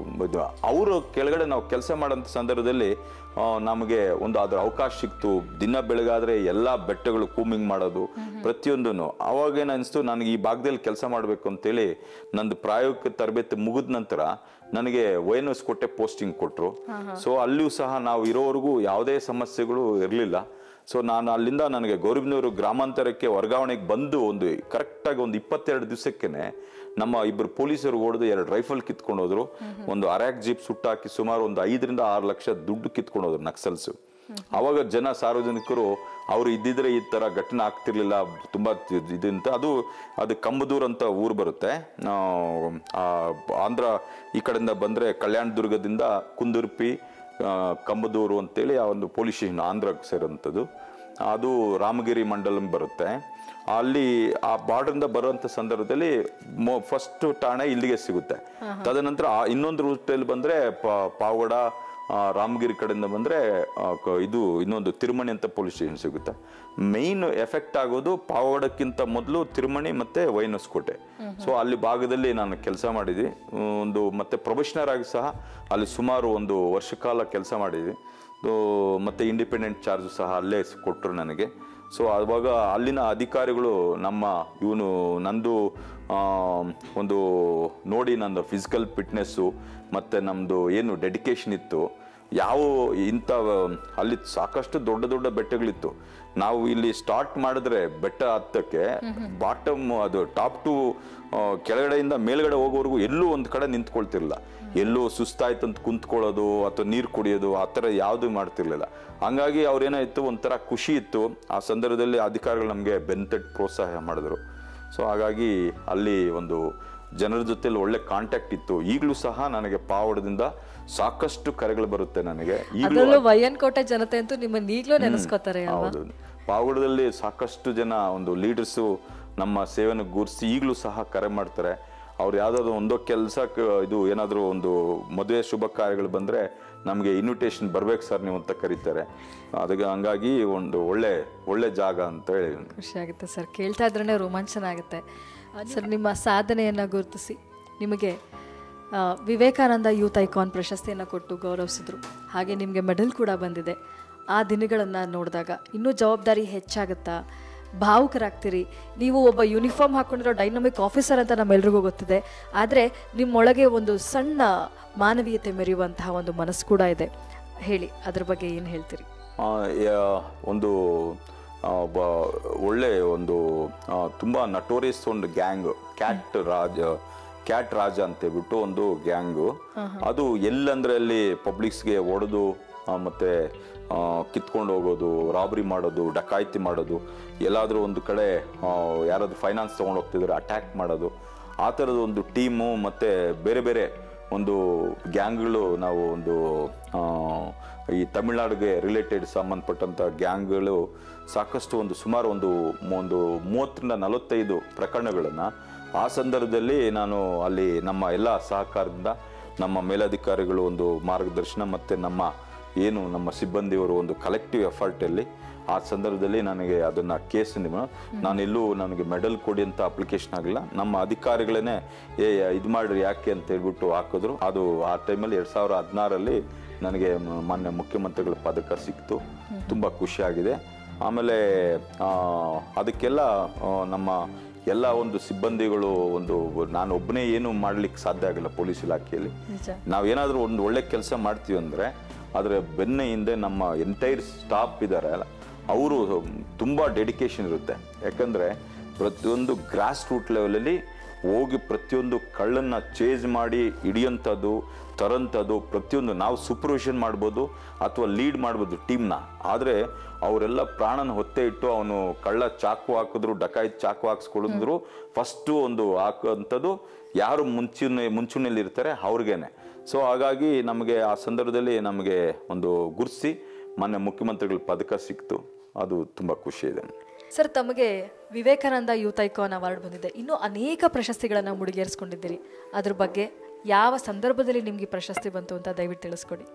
ಅವರು ಕೆಳಗಡೆ ನಾವು ಕೆಲಸ ಮಾಡೋಂಥ ಸಂದರ್ಭದಲ್ಲಿ ಆ, ನಮಗೆ ಒಂದು ಅದರ ಅವಕಾಶ ಸಿಕ್ತು ದಿನ ಬೆಳಗಾದ್ರೆ ಎಲ್ಲ ಬೆಟ್ಟಗಳು ಕೂಮಿಂಗ್ ಮಾಡೋದು ಪ್ರತಿಯೊಂದನ್ನು ಅವಾಗ ಏನು ಅನಿಸ್ತು ನನಗೆ ಈ ಭಾಗದಲ್ಲಿ ಕೆಲಸ ಮಾಡಬೇಕು ಅಂತೇಳಿ ನಂದು ಪ್ರಾಯೋಗಿಕ ತರಬೇತಿ ಮುಗಿದ ನಂತರ ನನಗೆ ವೈನಸ್ ಕೊಟ್ಟೆ ಪೋಸ್ಟಿಂಗ್ ಕೊಟ್ಟರು ಸೊ ಅಲ್ಲಿಯೂ ಸಹ ನಾವು ಇರೋವರೆಗೂ ಯಾವುದೇ ಸಮಸ್ಯೆಗಳು ಇರಲಿಲ್ಲ ಸೊ ನಾನು ಅಲ್ಲಿಂದ ನನಗೆ ಗೌರಿಬಿನೂರು ಗ್ರಾಮಾಂತರಕ್ಕೆ ವರ್ಗಾವಣೆಗೆ ಬಂದು ಒಂದು ಕರೆಕ್ಟಾಗಿ ಒಂದು ಇಪ್ಪತ್ತೆರಡು ದಿವಸಕ್ಕೇನೆ ನಮ್ಮ ಇಬ್ಬರು ಪೊಲೀಸರು ಹೊಡೆದು ಎರಡು ರೈಫಲ್ ಕಿತ್ಕೊಂಡು ಹೋದ್ರು ಒಂದು ಅರ್ಯಾಕ್ ಜೀಪ್ ಸುಟ್ಟಾಕಿ ಸುಮಾರು ಒಂದು ಐದರಿಂದ ಆರು ಲಕ್ಷ ದುಡ್ಡು ಕಿತ್ಕೊಂಡು ಹೋದ್ರು ನಕ್ಸಲ್ಸ್ ಅವಾಗ ಜನ ಸಾರ್ವಜನಿಕರು ಅವ್ರು ಇದ್ದಿದ್ರೆ ಈ ತರ ಘಟನೆ ಆಗ್ತಿರ್ಲಿಲ್ಲ ತುಂಬಾ ಇದಂತ ಅದು ಅದು ಕಂಬದೂರ್ ಅಂತ ಊರು ಬರುತ್ತೆ ಆ, ಆ, ಆಂಧ್ರ ಈ ಕಡೆಯಿಂದ ಬಂದ್ರೆ ಕಲ್ಯಾಣ ದುರ್ಗದಿಂದ ಕುಂದುರ್ಪಿ ಆ, ಕಂಬದೂರು ಅಂತೇಳಿ ಆ ಒಂದು ಪೊಲೀಸ್ ಸ್ಟೇಷನ್ ಆಂಧ್ರಕ್ಕೆ ಸೇರೋಂಥದ್ದು ಅದು ರಾಮಗಿರಿ ಮಂಡಲಂ ಬರುತ್ತೆ ಅಲ್ಲಿ ಆ ಬಾರ್ಡರಿಂದ ಬರುವಂತ ಸಂದರ್ಭದಲ್ಲಿ ಫಸ್ಟ್ ಠಾಣೆ ಇಲ್ಲಿಗೆ ಸಿಗುತ್ತೆ ತದನಂತರ ಆ ಇನ್ನೊಂದು ರೂಟಲ್ಲಿ ಬಂದ್ರೆ ಪ- ಪಾವಗಡ ಆ, ರಾಮಗಿರಿ ಕಡೆಯಿಂದ ಬಂದ್ರೆ ಆ, ಕ- ಇದು ಇನ್ನೊಂದು ತಿರುಮಣಿ ಅಂತ ಪೊಲೀಸ್ ಸ್ಟೇಷನ್ ಸಿಗುತ್ತೆ ಮೈನ್ ಎಫೆಕ್ಟ್ ಆಗೋದು ಪಾವಗಡಕ್ಕಿಂತ ಮೊದಲು ತಿರುಮಣಿ ಮತ್ತೆ ವೈನಸ್ಕೋಟೆ ಸೊ ಅಲ್ಲಿ ಭಾಗದಲ್ಲಿ ನಾನು ಕೆಲಸ ಮಾಡಿದ್ವಿ ಒಂದು ಮತ್ತೆ ಪ್ರೊಫೆಷನರ್ ಆಗಿ ಸಹ ಅಲ್ಲಿ ಸುಮಾರು ಒಂದು ವರ್ಷ ಕಾಲ ಕೆಲಸ ಮಾಡಿದ್ವಿ ಸೊ, ಮತ್ತೆ ಇಂಡಿಪೆಂಡೆಂಟ್ ಚಾರ್ಜ್ ಸಹ ಅಲ್ಲೇ ಕೊಟ್ಟರು ನನಗೆ ಸೊ ಅವಾಗ ಅಲ್ಲಿನ ಅಧಿಕಾರಿಗಳು ನಮ್ಮ ಇವನು ನಂದು ಆ, ಒಂದು ನೋಡಿ ನಂದು ಫಿಸಿಕಲ್ ಫಿಟ್ನೆಸ್ಸು ಮತ್ತು ನಮ್ಮದು ಏನು ಡೆಡಿಕೇಶನ್ ಇತ್ತು ಯಾವ ಇಂಥ ಅಲ್ಲಿ ಸಾಕಷ್ಟು ದೊಡ್ಡ ದೊಡ್ಡ ಬೆಟ್ಟಗಳಿತ್ತು ನಾವು ಇಲ್ಲಿ ಸ್ಟಾರ್ಟ್ ಮಾಡಿದ್ರೆ ಬೆಟ್ಟ ಹತ್ತಕ್ಕೆ ಬಾಟಮ್ ಅದು ಟಾಪ್ ಟು ಕೆಳಗಡೆಯಿಂದ ಮೇಲ್ಗಡೆ ಹೋಗೋವರೆಗೂ ಎಲ್ಲೂ ಒಂದು ಕಡೆ ನಿಂತ್ಕೊಳ್ತಿರ್ಲಿಲ್ಲ ಎಲ್ಲೂ ಸುಸ್ತಾಯ್ತು ಅಂತ ಕುಂತ್ಕೊಳ್ಳೋದು ಅಥವಾ ನೀರು ಕುಡಿಯೋದು ಆ ಥರ ಯಾವುದು ಮಾಡ್ತಿರ್ಲಿಲ್ಲ ಹಂಗಾಗಿ ಅವ್ರೇನಾಯ್ತು ಒಂಥರ ಖುಷಿ ಇತ್ತು ಆ ಸಂದರ್ಭದಲ್ಲಿ ಅಧಿಕಾರಿಗಳು ನಮಗೆ ಬೆನ್ತಟ್ಟು ಪ್ರೋತ್ಸಾಹ ಮಾಡಿದ್ರು ಸೊ ಹಾಗಾಗಿ ಅಲ್ಲಿ ಒಂದು ಜನರ ಜೊತೆಲಿ ಒಳ್ಳೆ ಕಾಂಟ್ಯಾಕ್ಟ್ ಇತ್ತು ಈಗಲೂ ಸಹ ನನಗೆ ಪಾವಡದಿಂದ ಸಾಕಷ್ಟು ಕರೆಗಳು ಬರುತ್ತೆ ನನಗೆ ಈಗಲೂ ಅದರಲ್ಲೂ ವಯ್ಯನ್ಕೋಟೆ ಜನತೆ ಅಂತೂ ನಿಮ್ಮನ್ನ ಈಗಲೂ ನೆನೆಸ್ಕೋತಾರೆ ಅಲ್ವಾ ಹೌದು ಪಾವಗಡದಲ್ಲಿ ಸಾಕಷ್ಟು ಜನ ಒಂದು ಲೀಡರ್ಸು ನಮ್ಮ ಸೇವೆನ ಗುರುಸಿ ಈಗಲೂ ಸಹ ಕರೆ ಮಾಡ್ತಾರೆ ಅವ್ರು ಯಾವುದಾದ್ರು ಒಂದೋ ಕೆಲಸ ಇದು ಏನಾದರೂ ಒಂದು ಮದುವೆ ಶುಭ ಕಾರ್ಯಗಳು ಬಂದರೆ ನಮಗೆ ಇನ್ವಿಟೇಷನ್ ಬರ್ಬೇಕು ಸರ್ ನೀವು ಅಂತ ಕರೀತಾರೆ ಅದಕ್ಕೆ ಹಂಗಾಗಿ ಒಂದು ಒಳ್ಳೆ ಒಳ್ಳೆ ಜಾಗ ಅಂತ ಹೇಳಿ ಖುಷಿ ಆಗುತ್ತೆ ಸರ್ ಕೇಳ್ತಾ ಇದ್ರೇ ರೋಮಾಂಚನ ಆಗುತ್ತೆ ಸರ್ ನಿಮ್ಮ ಸಾಧನೆಯನ್ನು ಗುರುತಿಸಿ ನಿಮಗೆ ಆ, ವಿವೇಕಾನಂದ ಯೂತ್ ಐಕಾನ್ ಪ್ರಶಸ್ತಿಯನ್ನು ಕೊಟ್ಟು ಗೌರವಿಸಿದ್ರು ಹಾಗೆ ನಿಮಗೆ ಮೆಡಲ್ ಕೂಡ ಬಂದಿದೆ ಆ ದಿನಗಳನ್ನು ನೋಡಿದಾಗ ಇನ್ನೂ ಜವಾಬ್ದಾರಿ ಹೆಚ್ಚಾಗುತ್ತಾ ಭಾವುಕರಾಗ್ತೀರಿ ನೀವು ಒಬ್ಬ ಯೂನಿಫಾರ್ಮ್ ಹಾಕೊಂಡಿರೋ ಡೈನಮಿಕ್ ಆಫೀಸರ್ ಅಂತ ನಮ್ಮೆಲ್ರಿಗೂ ಗೊತ್ತಿದೆ ಆದರೆ ನಿಮ್ಮೊಳಗೆ ಒಂದು ಸಣ್ಣ ಮಾನವೀಯತೆ ಮೆರೆಯುವಂತಹ ಒಂದು ಮನಸ್ಸು ಕೂಡ ಇದೆ ಹೇಳಿ ಅದ್ರ ಬಗ್ಗೆ ಏನು ಹೇಳ್ತೀರಿ ಆ, ಯಾ- ಒಂದು ಆ, ಒಬ್ಬ ಒಳ್ಳೆ ಒಂದು ಆ, ತುಂಬ ನಟೋರಿಯಸ್ ಒಂದು gang Cat Raja Cat Raja ಅಂತ ಹೇಳ್ಬಿಟ್ಟು ಒಂದು ಗ್ಯಾಂಗು ಅದು ಎಲ್ಲಂದ್ರೆ ಅಲ್ಲಿ ಪಬ್ಲಿಕ್ಸ್ಗೆ ಹೊಡೆದು ಮತ್ತೆ ಆ, ಕಿತ್ಕೊಂಡು ಹೋಗೋದು ರಾಬರಿ ಮಾಡೋದು ಡಕಾಯಿತಿ ಮಾಡೋದು ಎಲ್ಲಾದರೂ ಒಂದು ಕಡೆ ಆ, ಯಾರಾದ್ರೂ ಫೈನಾನ್ಸ್ ತೊಗೊಂಡು ಹೋಗ್ತಿದ್ರೆ ಅಟ್ಯಾಕ್ ಮಾಡೋದು ಆ ಥರದ ಒಂದು ಟೀಮು ಮತ್ತು ಬೇರೆ ಬೇರೆ ಒಂದು ಗ್ಯಾಂಗ್ಗಳು ನಾವು ಒಂದು ಆ, ಈ ತಮಿಳ್ನಾಡಿಗೆ ರಿಲೇಟೆಡ್ ಸಂಬಂಧಪಟ್ಟಂಥ ಗ್ಯಾಂಗ್ಗಳು ಸಾಕಷ್ಟು ಒಂದು ಸುಮಾರು ಒಂದು ಒಂದು ಮೂವತ್ತರಿಂದ ನಲವತ್ತೈದು ಪ್ರಕರಣಗಳನ್ನು ಆ ಸಂದರ್ಭದಲ್ಲಿ ನಾನು ಅಲ್ಲಿ ನಮ್ಮ ಎಲ್ಲ ಸಹಕಾರದಿಂದ ನಮ್ಮ ಮೇಲಧಿಕಾರಿಗಳು ಒಂದು ಮಾರ್ಗದರ್ಶನ ಮತ್ತು ನಮ್ಮ ಏನು ನಮ್ಮ ಸಿಬ್ಬಂದಿಯವರು ಒಂದು ಕಲೆಕ್ಟಿವ್ ಎಫರ್ಟಲ್ಲಿ ಆ ಸಂದರ್ಭದಲ್ಲಿ ನನಗೆ ಅದನ್ನ ಕೇಸ್ ನಾನೆಲ್ಲೂ ನನಗೆ ಮೆಡಲ್ ಕೊಡಿ ಅಂತ ಅಪ್ಲಿಕೇಶನ್ ಆಗಿಲ್ಲ ನಮ್ಮ ಅಧಿಕಾರಿಗಳೇ ಏ ಇದು ಮಾಡ್ರಿ ಯಾಕೆ ಅಂತ ಹೇಳ್ಬಿಟ್ಟು ಹಾಕಿದ್ರು ಅದು ಆ ಟೈಮಲ್ಲಿ ಎರಡು ಸಾವಿರ ಹದಿನಾರಲ್ಲಿ ನನಗೆ ಮ- ಮಾನ್ಯ ಮುಖ್ಯಮಂತ್ರಿಗಳ ಪದಕ ಸಿಕ್ತು ತುಂಬ ಖುಷಿಯಾಗಿದೆ ಆಮೇಲೆ ಆ, ಅದಕ್ಕೆಲ್ಲ ಆ, ನಮ್ಮ ಎಲ್ಲ ಒಂದು ಸಿಬ್ಬಂದಿಗಳು ಒಂದು ನಾನು ಒಬ್ಬನೇ ಏನು ಮಾಡ್ಲಿಕ್ಕೆ ಸಾಧ್ಯ ಆಗಿಲ್ಲ ಪೊಲೀಸ್ ಇಲಾಖೆಯಲ್ಲಿ ನಿಜ ನಾವೇನಾದರೂ ಒಂದು ಒಳ್ಳೆ ಕೆಲಸ ಮಾಡ್ತೀವಿ ಅಂದರೆ ಅದರ ಬೆನ್ನ ಹಿಂದೆ ನಮ್ಮ ಎಂಟೈರ್ ಸ್ಟಾಫ್ ಇದ್ದಾರೆ ಅಲ್ಲ ಅವರು ತುಂಬ ಡೆಡಿಕೇಶನ್ ಇರುತ್ತೆ ಯಾಕಂದರೆ ಪ್ರತಿಯೊಂದು ಗ್ರಾಸ್ ರೂಟ್ ಲೆವೆಲಲ್ಲಿ ಹೋಗಿ ಪ್ರತಿಯೊಂದು ಕಳ್ಳನ್ನ ಚೇಜ್ ಮಾಡಿ ಹಿಡಿಯೋಂಥದ್ದು ತರೋಂಥದ್ದು ಪ್ರತಿಯೊಂದು ನಾವು ಸೂಪರ್ವಿಷನ್ ಮಾಡ್ಬೋದು ಅಥವಾ ಲೀಡ್ ಮಾಡ್ಬೋದು ಟೀಮ್ನ ಆದರೆ ಅವರೆಲ್ಲ ಪ್ರಾಣನ ಹೊತ್ತೆ ಇಟ್ಟು ಅವನು ಕಳ್ಳ ಚಾಕು ಹಾಕಿದ್ರು ಡಕಾಯಿತ್ ಚಾಕು ಹಾಕ್ಸ್ಕೊಳಿದ್ರು ಫಸ್ಟು ಒಂದು ಹಾಕುವಂಥದ್ದು ಯಾರು ಮುಂಚೂಣಿ ಮುಂಚೂಣಿಯಲ್ಲಿ ಇರ್ತಾರೆ ಅವ್ರಿಗೇನೆ ಸೊ ಹಾಗಾಗಿ ನಮಗೆ ಆ ಸಂದರ್ಭದಲ್ಲಿ ನಮಗೆ ಒಂದು ಗುರ್ಸಿ ಮೊನ್ನೆ ಮುಖ್ಯಮಂತ್ರಿಗಳ ಪದಕ ಸಿಕ್ತು ಅದು ತುಂಬ ಖುಷಿ ಇದೆ ಸರ್ ತಮಗೆ ವಿವೇಕಾನಂದ ಯೂತ್ ಐಕಾನ್ ಅವಾರ್ಡ್ ಬಂದಿದೆ ಇನ್ನೂ ಅನೇಕ ಪ್ರಶಸ್ತಿಗಳನ್ನು ಮುಡಿಗೇರಿಸ್ಕೊಂಡಿದ್ದೀರಿ ಅದ್ರ ಬಗ್ಗೆ ಯಾವ ಸಂದರ್ಭದಲ್ಲಿ ನಿಮಗೆ ಈ ಪ್ರಶಸ್ತಿ ಬಂತು ಅಂತ ದಯವಿಟ್ಟು ತಿಳಿಸ್ಕೊಡಿ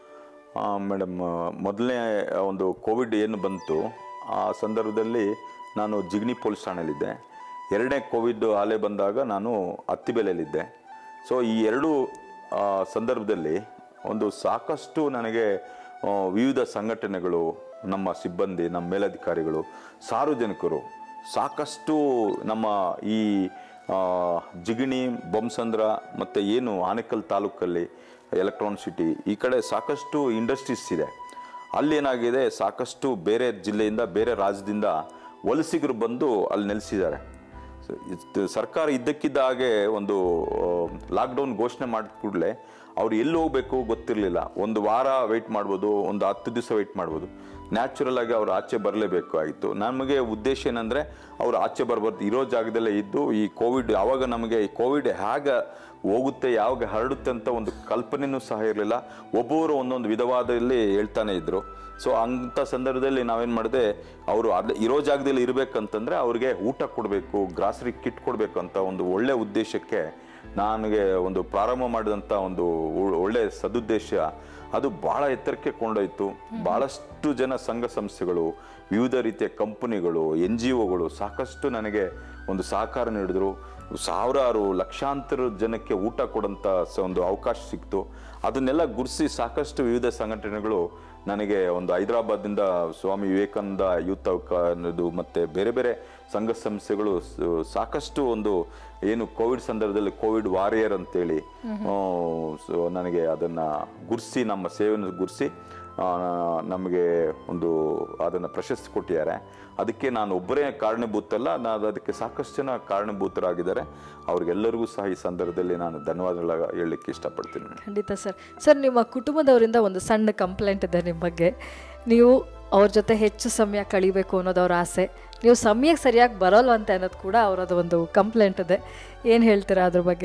ಮೇಡಮ್ ಮೊದಲನೇ ಒಂದು ಕೋವಿಡ್ ಏನು ಬಂತು ಆ ಸಂದರ್ಭದಲ್ಲಿ ನಾನು ಜಿಗಣಿ ಪೊಲೀಸ್ ಠಾಣೆಯಲ್ಲಿದ್ದೆ ಎರಡನೇ ಕೋವಿಡ್ ಅಲೆ ಬಂದಾಗ ನಾನು ಹತ್ತಿಬೆಲೆಯಲ್ಲಿದ್ದೆ ಸೊ ಈ ಎರಡು ಆ, ಸಂದರ್ಭದಲ್ಲಿ ಒಂದು ಸಾಕಷ್ಟು ನನಗೆ ಆ, ವಿವಿಧ ಸಂಘಟನೆಗಳು ನಮ್ಮ ಸಿಬ್ಬಂದಿ ನಮ್ಮ ಮೇಲಧಿಕಾರಿಗಳು ಸಾರ್ವಜನಿಕರು ಸಾಕಷ್ಟು ನಮ್ಮ ಈ ಆ, ಜಿಗಣಿ ಬೊಮ್ಮಸಂದ್ರ ಮತ್ತು ಏನು ಆನೇಕಲ್ ತಾಲೂಕಲ್ಲಿ ಎಲೆಕ್ಟ್ರಾನ್ ಸಿಟಿ ಈ ಕಡೆ ಸಾಕಷ್ಟು ಇಂಡಸ್ಟ್ರೀಸ್ ಇದೆ ಅಲ್ಲಿ ಏನಾಗಿದೆ ಸಾಕಷ್ಟು ಬೇರೆ ಜಿಲ್ಲೆಯಿಂದ ಬೇರೆ ರಾಜ್ಯದಿಂದ ವಲಸಿಗರು ಬಂದು ಅಲ್ಲಿ ನೆಲೆಸಿದ್ದಾರೆ ಸೊ, ಇದ್- ಸರ್ಕಾರ ಇದ್ದಕ್ಕಿದ್ದ ಹಾಗೆ ಒಂದು ಲಾಕ್ಡೌನ್ ಘೋಷಣೆ ಮಾಡಿದ ಕೂಡಲೇ ಅವ್ರು ಎಲ್ಲಿ ಹೋಗ್ಬೇಕು ಗೊತ್ತಿರಲಿಲ್ಲ ಒಂದು ವಾರ ವೆಯ್ಟ್ ಮಾಡ್ಬೋದು ಒಂದು ಹತ್ತು ದಿವಸ ವೆಯ್ಟ್ ಮಾಡ್ಬೋದು ನ್ಯಾಚುರಲ್ ಆಗಿ ಅವ್ರು ಆಚೆ ಬರಲೇಬೇಕು ಆಗಿತ್ತು ನಮಗೆ ಉದ್ದೇಶ ಏನಂದರೆ ಅವ್ರು ಆಚೆ ಬರ್ಬಾರ್ದು ಇರೋ ಜಾಗದಲ್ಲೇ ಇದ್ದು ಈ ಕೋವಿಡ್ ಯಾವಾಗ ನಮಗೆ ಈ ಕೋವಿಡ್ ಹೇಗೆ ಹೋಗುತ್ತೆ ಯಾವಾಗ ಹರಡುತ್ತೆ ಅಂತ ಒಂದು ಕಲ್ಪನೆನೂ ಸಹ ಇರಲಿಲ್ಲ ಒಬ್ಬೊಬ್ಬರು ಒಂದೊಂದು ವಿಧವಾದಲ್ಲಿ ಹೇಳ್ತಾನೆ ಇದ್ರು ಸೊ ಅಂಥ ಸಂದರ್ಭದಲ್ಲಿ ನಾವೇನು ಮಾಡಿದೆ ಅವರು ಅಲ್ಲೇ ಇರೋ ಜಾಗದಲ್ಲಿ ಇರಬೇಕಂತಂದ್ರೆ ಅವ್ರಿಗೆ ಊಟ ಕೊಡಬೇಕು ಗ್ರಾಸರಿ ಕಿಟ್ ಕೊಡಬೇಕು ಅಂತ ಒಂದು ಒಳ್ಳೆ ಉದ್ದೇಶಕ್ಕೆ ನನಗೆ ಒಂದು ಪ್ರಾರಂಭ ಮಾಡಿದಂಥ ಒಂದು ಒ- ಒಳ್ಳೆ ಸದುದ್ದೇಶ ಅದು ಭಾಳ ಎತ್ತರಕ್ಕೆ ಕೊಂಡೊಯ್ತು ಭಾಳಷ್ಟು ಜನ ಸಂಘ ಸಂಸ್ಥೆಗಳು ವಿವಿಧ ರೀತಿಯ ಕಂಪನಿಗಳು ಎನ್ ಜಿ ಒಗಳು ಸಾಕಷ್ಟು ನನಗೆ ಒಂದು ಸಹಕಾರ ನೀಡಿದ್ರು ಸಾವಿರಾರು ಲಕ್ಷಾಂತರ ಜನಕ್ಕೆ ಊಟ ಕೊಡೋಂಥ ಸ- ಒಂದು ಅವಕಾಶ ಸಿಕ್ತು ಅದನ್ನೆಲ್ಲ ಗುರುಸಿ ಸಾಕಷ್ಟು ವಿವಿಧ ಸಂಘಟನೆಗಳು ನನಗೆ ಒಂದು ಹೈದರಾಬಾದಿಂದ ಸ್ವಾಮಿ ವಿವೇಕಾನಂದ ಯೂತ್ ಅವಕ ಅನ್ನೋದು ಮತ್ತು ಬೇರೆ ಬೇರೆ ಸಂಘ ಸಂಸ್ಥೆಗಳು ಸ- ಸಾಕಷ್ಟು ಒಂದು ಏನು ಕೋವಿಡ್ ಸಂದರ್ಭದಲ್ಲಿ ಕೋವಿಡ್ ವಾರಿಯರ್ ಅಂತೇಳಿ ಆ, ಸೊ ನನಗೆ ಅದನ್ನು ಗುರ್ಸಿ ನಮ್ಮ ಸೇವೆಯನ್ನು ಗುರ್ಸಿ ಆ, ನಮಗೆ ಒಂದು ಅದನ್ನು ಪ್ರಶಸ್ತಿ ಕೊಟ್ಟಿದ್ದಾರೆ ಅದಕ್ಕೆ ನಾನು ಒಬ್ಬರೇ ಕಾರಣಭೂತಲ್ಲ ನಾನು ಅದಕ್ಕೆ ಸಾಕಷ್ಟು ಜನ ಕಾರಣಭೂತರಾಗಿದ್ದಾರೆ ಅವ್ರಿಗೆಲ್ಲರಿಗೂ ಸಹ ಈ ಸಂದರ್ಭದಲ್ಲಿ ನಾನು ಧನ್ಯವಾದಗಳ ಹೇಳಲಿಕ್ಕೆ ಇಷ್ಟಪಡ್ತೀನಿ ಖಂಡಿತ ಸರ್ ಸರ್ ನಿಮ್ಮ ಕುಟುಂಬದವರಿಂದ ಒಂದು ಸಣ್ಣ ಕಂಪ್ಲೇಂಟ್ ಇದೆ ನಿಮ್ಮ ಬಗ್ಗೆ ನೀವು ಅವ್ರ ಜೊತೆ ಹೆಚ್ಚು ಸಮಯ ಕಳಿಬೇಕು ಅನ್ನೋದು ಅವ್ರ ಆಸೆ ನೀವು ಸಮಯಕ್ಕೆ ಸರಿಯಾಗಿ ಬರೋಲ್ವಂತೆ ಅನ್ನೋದು ಕೂಡ ಅವರದ್ದು ಒಂದು ಕಂಪ್ಲೇಂಟ್ ಇದೆ ಏನು ಹೇಳ್ತೀರಾ ಅದ್ರ ಬಗ್ಗೆ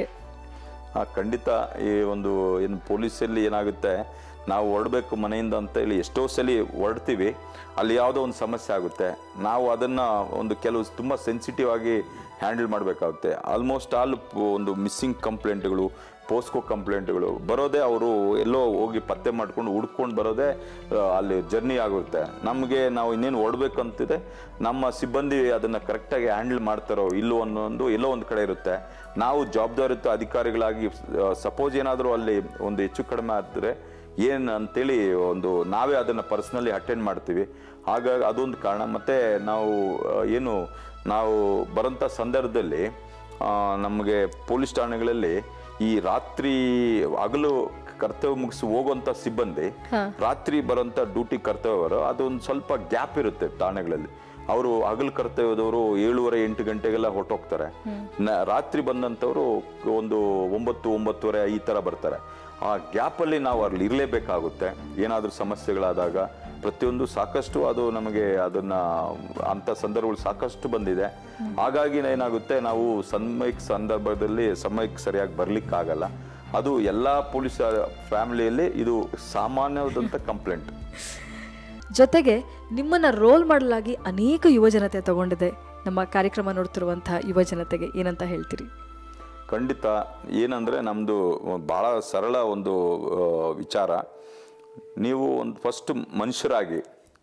ಆ, ಖಂಡಿತ ಈ ಒಂದು ಏನು ಪೊಲೀಸಲ್ಲಿ ಏನಾಗುತ್ತೆ ನಾವು ಹೊರಡಬೇಕು ಮನೆಯಿಂದ ಅಂತ ಹೇಳಿ ಎಷ್ಟೋ ಸಲ ಹೊರಡ್ತೀವಿ ಅಲ್ಲಿ ಯಾವುದೋ ಒಂದು ಸಮಸ್ಯೆ ಆಗುತ್ತೆ ನಾವು ಅದನ್ನು ಒಂದು ಕೆಲವು ತುಂಬ ಸೆನ್ಸಿಟಿವ್ ಆಗಿ ಹ್ಯಾಂಡಲ್ ಮಾಡಬೇಕಾಗುತ್ತೆ ಆಲ್ಮೋಸ್ಟ್ ಆಲ್ ಒಂದು ಮಿಸ್ಸಿಂಗ್ ಕಂಪ್ಲೇಂಟ್ಗಳು ಪೋಸ್ಕೋ ಕಂಪ್ಲೇಂಟ್ಗಳು ಬರೋದೇ ಅವರು ಎಲ್ಲೋ ಹೋಗಿ ಪತ್ತೆ ಮಾಡ್ಕೊಂಡು ಹುಡ್ಕೊಂಡು ಬರೋದೇ ಆ, ಅಲ್ಲಿ ಜರ್ನಿ ಆಗುತ್ತೆ ನಮಗೆ ನಾವು ಇನ್ನೇನು ಓಡಬೇಕಂತಿದೆ ನಮ್ಮ ಸಿಬ್ಬಂದಿ ಅದನ್ನು ಕರೆಕ್ಟಾಗಿ ಹ್ಯಾಂಡಲ್ ಮಾಡ್ತಾರೋ ಇಲ್ಲೋ ಅನ್ನೋ ಎಲ್ಲೋ ಒಂದು ಕಡೆ ಇರುತ್ತೆ ನಾವು ಜವಾಬ್ದಾರಿಯುತ ಅಧಿಕಾರಿಗಳಾಗಿ ಸಪೋಸ್ ಏನಾದರೂ ಅಲ್ಲಿ ಒಂದು ಹೆಚ್ಚು ಕಡಿಮೆ ಆದರೆ ಏನು ಅಂತೇಳಿ ಒಂದು ನಾವೇ ಅದನ್ನು ಪರ್ಸ್ನಲಿ ಅಟೆಂಡ್ ಮಾಡ್ತೀವಿ ಹಾಗಾಗಿ ಅದೊಂದು ಕಾರಣ ಮತ್ತು ನಾವು ಆ, ಏನು ನಾವು ಬರೋಂಥ ಸಂದರ್ಭದಲ್ಲಿ ಆ, ನಮಗೆ ಪೊಲೀಸ್ ಠಾಣೆಗಳಲ್ಲಿ ಈ ರಾತ್ರಿ ಹಗಲು ಕರ್ತವ್ಯ ಮುಗಿಸಿ ಹೋಗುವಂಥ ಸಿಬ್ಬಂದಿ ರಾತ್ರಿ ಬರೋಂಥ ಡ್ಯೂಟಿ ಕರ್ತವ್ಯವರು ಅದೊಂದು ಸ್ವಲ್ಪ ಗ್ಯಾಪ್ ಇರುತ್ತೆ ಠಾಣೆಗಳಲ್ಲಿ ಅವರು ಹಗಲು ಕರ್ತವ್ಯದವರು ಏಳುವರೆ ಎಂಟು ಗಂಟೆಗೆಲ್ಲ ಹೊರಟೋಗ್ತಾರೆ ನ- ರಾತ್ರಿ ಬಂದಂಥವ್ರು ಒಂದು ಒಂಬತ್ತು ಒಂಬತ್ತುವರೆ ಈ ಥರ ಬರ್ತಾರೆ ಆ ಗ್ಯಾಪಲ್ಲಿ ನಾವು ಅಲ್ಲಿ ಇರಲೇಬೇಕಾಗುತ್ತೆ ಏನಾದರೂ ಸಮಸ್ಯೆಗಳಾದಾಗ ಪ್ರತಿಯೊಂದು ಸಾಕಷ್ಟು ಅದು ನಮಗೆ ಅದನ್ನ ಅಂಥ ಸಂದರ್ಭಗಳು ಸಾಕಷ್ಟು ಬಂದಿದೆ ಹಾಗಾಗಿ ಏನಾಗುತ್ತೆ ನಾವು ಸಮಯಕ್ಕೆ ಸಂದರ್ಭದಲ್ಲಿ ಸಮಯಕ್ಕೆ ಸರಿಯಾಗಿ ಬರ್ಲಿಕ್ಕಾಗಲ್ಲ ಅದು ಎಲ್ಲ ಪೊಲೀಸ್ ಫ್ಯಾಮಿಲಿಯಲ್ಲಿ ಇದು ಸಾಮಾನ್ಯವಾದಂಥ ಕಂಪ್ಲೇಂಟ್ ಜೊತೆಗೆ ನಿಮ್ಮನ್ನ ರೋಲ್ ಮಾಡಲಾಗಿ ಅನೇಕ ಯುವಜನತೆ ತಗೊಂಡಿದೆ ನಮ್ಮ ಕಾರ್ಯಕ್ರಮ ನೋಡ್ತಿರುವಂತಹ ಯುವಜನತೆಗೆ ಏನಂತ ಹೇಳ್ತೀರಿ ಖಂಡಿತ ಏನಂದರೆ ನಮ್ಮದು ಭಾಳ ಸರಳ ಒಂದು ಆ, ವಿಚಾರ ನೀವು ಒಂದು ಫಸ್ಟ್ ಮನುಷ್ಯರಾಗಿ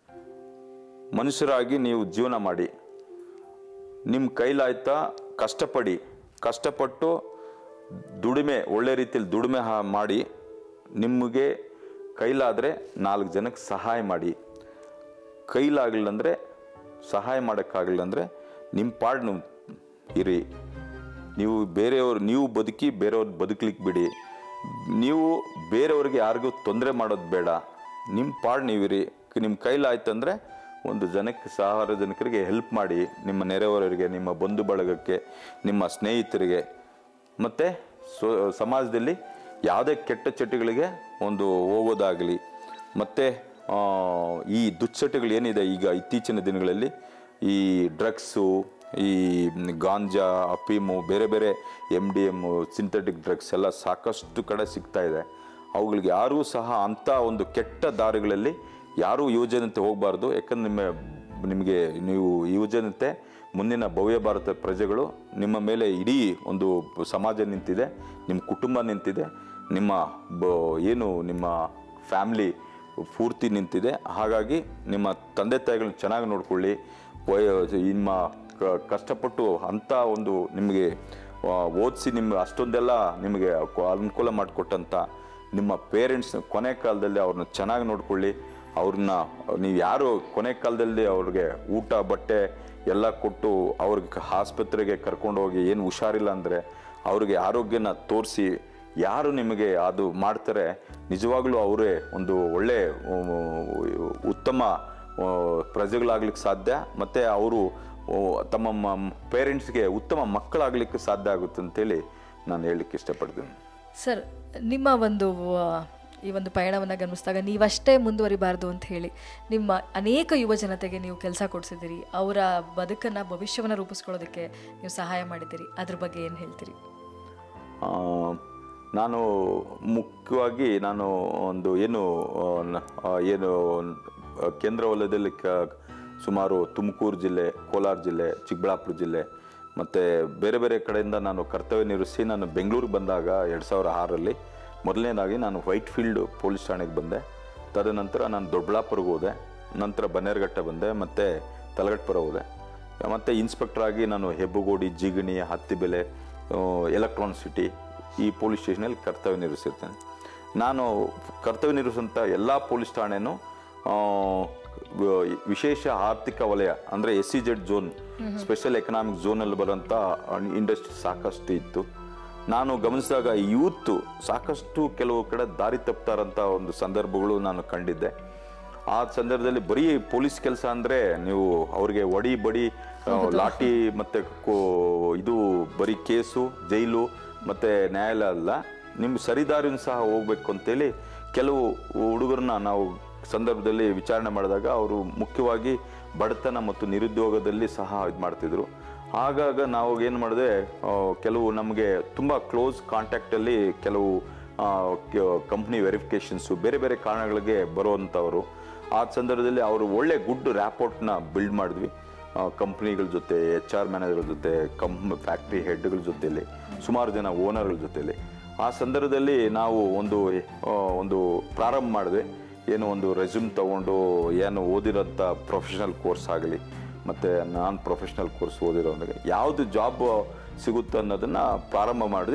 ಮನುಷ್ಯರಾಗಿ ನೀವು ಜೀವನ ಮಾಡಿ ನಿಮ್ಮ ಕೈಲಾಯ್ತಾ ಕಷ್ಟಪಡಿ ಕಷ್ಟಪಟ್ಟು ದುಡಿಮೆ ಒಳ್ಳೆ ರೀತಿಯಲ್ಲಿ ದುಡಿಮೆ ಹಾ- ಮಾಡಿ ನಿಮಗೆ ಕೈಲಾದರೆ ನಾಲ್ಕು ಜನಕ್ಕೆ ಸಹಾಯ ಮಾಡಿ ಕೈಲಾಗಲಿಲ್ಲ ಅಂದರೆ ಸಹಾಯ ಮಾಡೋಕ್ಕಾಗಲಿಲ್ಲ ಅಂದರೆ ನಿಮ್ಮ ಪಾಡ್ ನೀವು ಇರಿ ನೀವು ಬೇರೆಯವ್ರು ನೀವು ಬದುಕಿ ಬೇರೆಯವ್ರು ಬದುಕಲಿಕ್ಕೆ ಬಿಡಿ ನೀವು ಬೇರೆಯವ್ರಿಗೆ ಯಾರಿಗೂ ತೊಂದರೆ ಮಾಡೋದು ಬೇಡ ನಿಮ್ಮ ಪಾಡ್ ನೀವಿರಿ ನಿಮ್ಮ ಕೈಲಾಯ್ತಂದರೆ ಒಂದು ಜನಕ್ಕೆ ಸಾರ್ವಜನಿಕರಿಗೆ ಹೆಲ್ಪ್ ಮಾಡಿ ನಿಮ್ಮ ನೆರೆಹೊರೆಯವರಿಗೆ ನಿಮ್ಮ ಬಂಧು ಬಳಗಕ್ಕೆ ನಿಮ್ಮ ಸ್ನೇಹಿತರಿಗೆ ಮತ್ತು ಸ್ವ ಸಮಾಜದಲ್ಲಿ ಯಾವುದೇ ಕೆಟ್ಟ ಚಟಗಳಿಗೆ ಒಂದು ಹೋಗೋದಾಗಲಿ ಮತ್ತು ಈ ದುಶ್ಚಟಗಳು ಏನಿದೆ ಈಗ ಇತ್ತೀಚಿನ ದಿನಗಳಲ್ಲಿ ಈ ಡ್ರಗ್ಸು ಈ ಗಾಂಜಾ ಅಫೀಮು ಬೇರೆ ಬೇರೆ M D M synthetic drugs ಎಲ್ಲ ಸಾಕಷ್ಟು ಕಡೆ ಸಿಗ್ತಾ ಇದೆ ಅವುಗಳಿಗೆ ಯಾರೂ ಸಹ ಅಂಥ ಒಂದು ಕೆಟ್ಟ ದಾರಿಗಳಲ್ಲಿ ಯಾರೂ ಯುವಜನತೆ ಹೋಗಬಾರ್ದು ಯಾಕಂದ್ರೆ ನಿಮ್ಮ ನಿಮಗೆ ನೀವು ಯುವಜನತೆ ಮುಂದಿನ ಭವ್ಯ ಭಾರತ ಪ್ರಜೆಗಳು ನಿಮ್ಮ ಮೇಲೆ ಇಡೀ ಒಂದು ಸಮಾಜ ನಿಂತಿದೆ ನಿಮ್ಮ ಕುಟುಂಬ ನಿಂತಿದೆ ನಿಮ್ಮ ಬ ಏನು ನಿಮ್ಮ ಫ್ಯಾಮ್ಲಿ ಪೂರ್ತಿ ನಿಂತಿದೆ ಹಾಗಾಗಿ ನಿಮ್ಮ ತಂದೆ ತಾಯಿಗಳನ್ನ ಚೆನ್ನಾಗಿ ನೋಡ್ಕೊಳ್ಳಿ ವಯ ನಿಮ್ಮ ಕ- ಕಷ್ಟಪಟ್ಟು ಅಂಥ ಒಂದು ನಿಮಗೆ ಓದಿಸಿ ನಿಮ್ಮ ಅಷ್ಟೊಂದೆಲ್ಲ ನಿಮಗೆ ಕ- ಅನುಕೂಲ ಮಾಡಿಕೊಟ್ಟಂಥ ನಿಮ್ಮ ಪೇರೆಂಟ್ಸ್ ಕೊನೆ ಕಾಲದಲ್ಲಿ ಅವ್ರನ್ನ ಚೆನ್ನಾಗಿ ನೋಡ್ಕೊಳ್ಳಿ ಅವ್ರನ್ನ ನೀವು ಯಾರು ಕೊನೆ ಕಾಲದಲ್ಲಿ ಅವ್ರಿಗೆ ಊಟ ಬಟ್ಟೆ ಎಲ್ಲ ಕೊಟ್ಟು ಅವ್ರಿಗೆ ಆಸ್ಪತ್ರೆಗೆ ಕರ್ಕೊಂಡು ಹೋಗಿ ಏನು ಹುಷಾರಿಲ್ಲ ಅಂದರೆ ಅವ್ರಿಗೆ ಆರೋಗ್ಯನ ತೋರಿಸಿ ಯಾರು ನಿಮಗೆ ಅದು ಮಾಡ್ತಾರೆ ನಿಜವಾಗ್ಲೂ ಅವರೇ ಒಂದು ಒಳ್ಳೆ ಉಮ್, ಉತ್ತಮ ಆ, ಪ್ರಜೆಗಳಾಗ್ಲಿಕ್ಕೆ ಸಾಧ್ಯ ಮತ್ತು ಅವರು ತಮ್ಮ ಪೇರೆಂಟ್ಸ್ಗೆ ಉತ್ತಮ ಮಕ್ಕಳಾಗ್ಲಿಕ್ಕೆ ಸಾಧ್ಯ ಆಗುತ್ತೆ ಅಂತೇಳಿ ನಾನು ಹೇಳಲಿಕ್ಕೆ ಇಷ್ಟಪಡ್ತೀನಿ ಸರ್ ನಿಮ್ಮ ಒಂದು ಆ, ಈ ಒಂದು ಪಯಣವನ್ನು ಗಮನಿಸಿದಾಗ ನೀವಷ್ಟೇ ಮುಂದುವರಿಬಾರ್ದು ಅಂತ ಹೇಳಿ ನಿಮ್ಮ ಅನೇಕ ಯುವ ಜನತೆಗೆ ನೀವು ಕೆಲಸ ಕೊಡಿಸಿದ್ದೀರಿ ಅವರ ಬದುಕನ್ನು ಭವಿಷ್ಯವನ್ನು ರೂಪಿಸ್ಕೊಳ್ಳೋದಕ್ಕೆ ನೀವು ಸಹಾಯ ಮಾಡಿದ್ದೀರಿ ಅದ್ರ ಬಗ್ಗೆ ಏನು ಹೇಳ್ತೀರಿ ಆ, ನಾನು ಮುಖ್ಯವಾಗಿ ನಾನು ಒಂದು ಏನು ಆ, ನ- ಆ, ಏನು ಆ, ಕೇಂದ್ರ ವಲಯದಲ್ಲಿ ಕ ಸುಮಾರು ತುಮಕೂರು ಜಿಲ್ಲೆ ಕೋಲಾರ ಜಿಲ್ಲೆ ಚಿಕ್ಕಬಳ್ಳಾಪುರ ಜಿಲ್ಲೆ ಮತ್ತು ಬೇರೆ ಬೇರೆ ಕಡೆಯಿಂದ ನಾನು ಕರ್ತವ್ಯ ನಿರ್ವಹಿಸಿ ನಾನು ಬೆಂಗಳೂರಿಗೆ ಬಂದಾಗ ಎರಡು ಸಾವಿರ ಆರರಲ್ಲಿ ಮೊದಲನೇದಾಗಿ ನಾನು ವೈಟ್ ಫೀಲ್ಡ್ ಪೊಲೀಸ್ ಠಾಣೆಗೆ ಬಂದೆ ತದನಂತರ ನಾನು ದೊಡ್ಡಬಳ್ಳಾಪುರಕ್ಕೆ ಹೋದೆ ನಂತರ ಬನ್ನೇರುಘಟ್ಟ ಬಂದೆ ಮತ್ತು ತಲಗಟ್ಪುರ ಹೋದೆ ಮತ್ತು ಇನ್ಸ್ಪೆಕ್ಟರ್ ಆಗಿ ನಾನು ಹೆಬ್ಬಗೋಡಿ ಜಿಗಣಿ ಹತ್ತಿಬೆಲೆ ಎಲೆಕ್ಟ್ರಾನ್ ಸಿಟಿ ಈ ಪೊಲೀಸ್ ಸ್ಟೇಷನಲ್ಲಿ ಕರ್ತವ್ಯ ನಿರ್ವಹಿಸಿರ್ತೇನೆ ನಾನು ಕರ್ತವ್ಯ ನಿರ್ವಹಿಸುವಂಥ ಎಲ್ಲ ಪೊಲೀಸ್ ಠಾಣೆನೂ ಆ, ವ- ವಿಶೇಷ ಆರ್ಥಿಕ ವಲಯ ಅಂದರೆ S C Z zone special economic ಝೋನಲ್ಲಿ ಬರೋಂಥ ಇಂಡಸ್ಟ್ರಿ ಸಾಕಷ್ಟು ಇತ್ತು ನಾನು ಗಮನಿಸಿದಾಗ ಯೂತ್ ಸಾಕಷ್ಟು ಕೆಲವು ಕಡೆ ದಾರಿ ತಪ್ತಾರಂಥ ಒಂದು ಸಂದರ್ಭಗಳು ನಾನು ಕಂಡಿದ್ದೆ ಆ ಸಂದರ್ಭದಲ್ಲಿ ಬರೀ ಪೊಲೀಸ್ ಕೆಲಸ ಅಂದರೆ ನೀವು ಅವ್ರಿಗೆ ಒಡಿ ಬಡಿ ಆ, ಲಾಠಿ ಮತ್ತು ಕೋ- ಇದು ಬರೀ ಕೇಸು ಜೈಲು ಮತ್ತು ನ್ಯಾಯಾಲಯ ಅಲ್ಲ ನಿಮ್ಮ ಸರಿದಾರಿನ ಸಹ ಹೋಗ್ಬೇಕು ಅಂತೇಳಿ ಕೆಲವು ಹುಡುಗರನ್ನ ನಾವು ಸಂದರ್ಭದಲ್ಲಿ ವಿಚಾರಣೆ ಮಾಡಿದಾಗ ಅವರು ಮುಖ್ಯವಾಗಿ ಬಡತನ ಮತ್ತು ನಿರುದ್ಯೋಗದಲ್ಲಿ ಸಹ ಇದು ಮಾಡ್ತಿದ್ರು ಆಗಾಗ ನಾವು ಏನು ಮಾಡಿದೆ ಆ, ಕೆಲವು ನಮಗೆ ತುಂಬ ಕ್ಲೋಸ್ ಕಾಂಟ್ಯಾಕ್ಟಲ್ಲಿ ಕೆಲವು ಕಂಪ್ನಿ ವೆರಿಫಿಕೇಷನ್ಸು ಬೇರೆ ಬೇರೆ ಕಾರಣಗಳಿಗೆ ಬರುವಂಥವರು ಆ ಸಂದರ್ಭದಲ್ಲಿ ಅವರು ಒಳ್ಳೆ ಗುಡ್ ರ್ಯಾಪೋರ್ಟ್ನ ಬಿಲ್ಡ್ ಮಾಡಿದ್ವಿ ಕಂಪ್ನಿಗಳ ಜೊತೆ ಎಚ್ ಆರ್ ಮ್ಯಾನೇಜರ್ ಜೊತೆ ಕಂಪ್ ಫ್ಯಾಕ್ಟ್ರಿ ಹೆಡ್ಗಳ ಜೊತೆಯಲ್ಲಿ ಸುಮಾರು ಜನ ಓನರ್ಗಳ ಜೊತೆಯಲ್ಲಿ ಆ ಸಂದರ್ಭದಲ್ಲಿ ನಾವು ಒಂದು ಆ, ಒಂದು ಪ್ರಾರಂಭ ಮಾಡಿದ್ವಿ ಏನು ಒಂದು ರೆಸ್ಯೂಮ್ ತಗೊಂಡು ಏನು ಓದಿರೋಂಥ ಪ್ರೊಫೆಷನಲ್ ಕೋರ್ಸ್ ಆಗಲಿ ಮತ್ತು ನಾನ್ ಪ್ರೊಫೆಷ್ನಲ್ ಕೋರ್ಸ್ ಓದಿರೋನಿಗೆ ಯಾವುದು ಜಾಬ್ ಸಿಗುತ್ತೆ ಅನ್ನೋದನ್ನು ಪ್ರಾರಂಭ ಮಾಡಿದ್ವಿ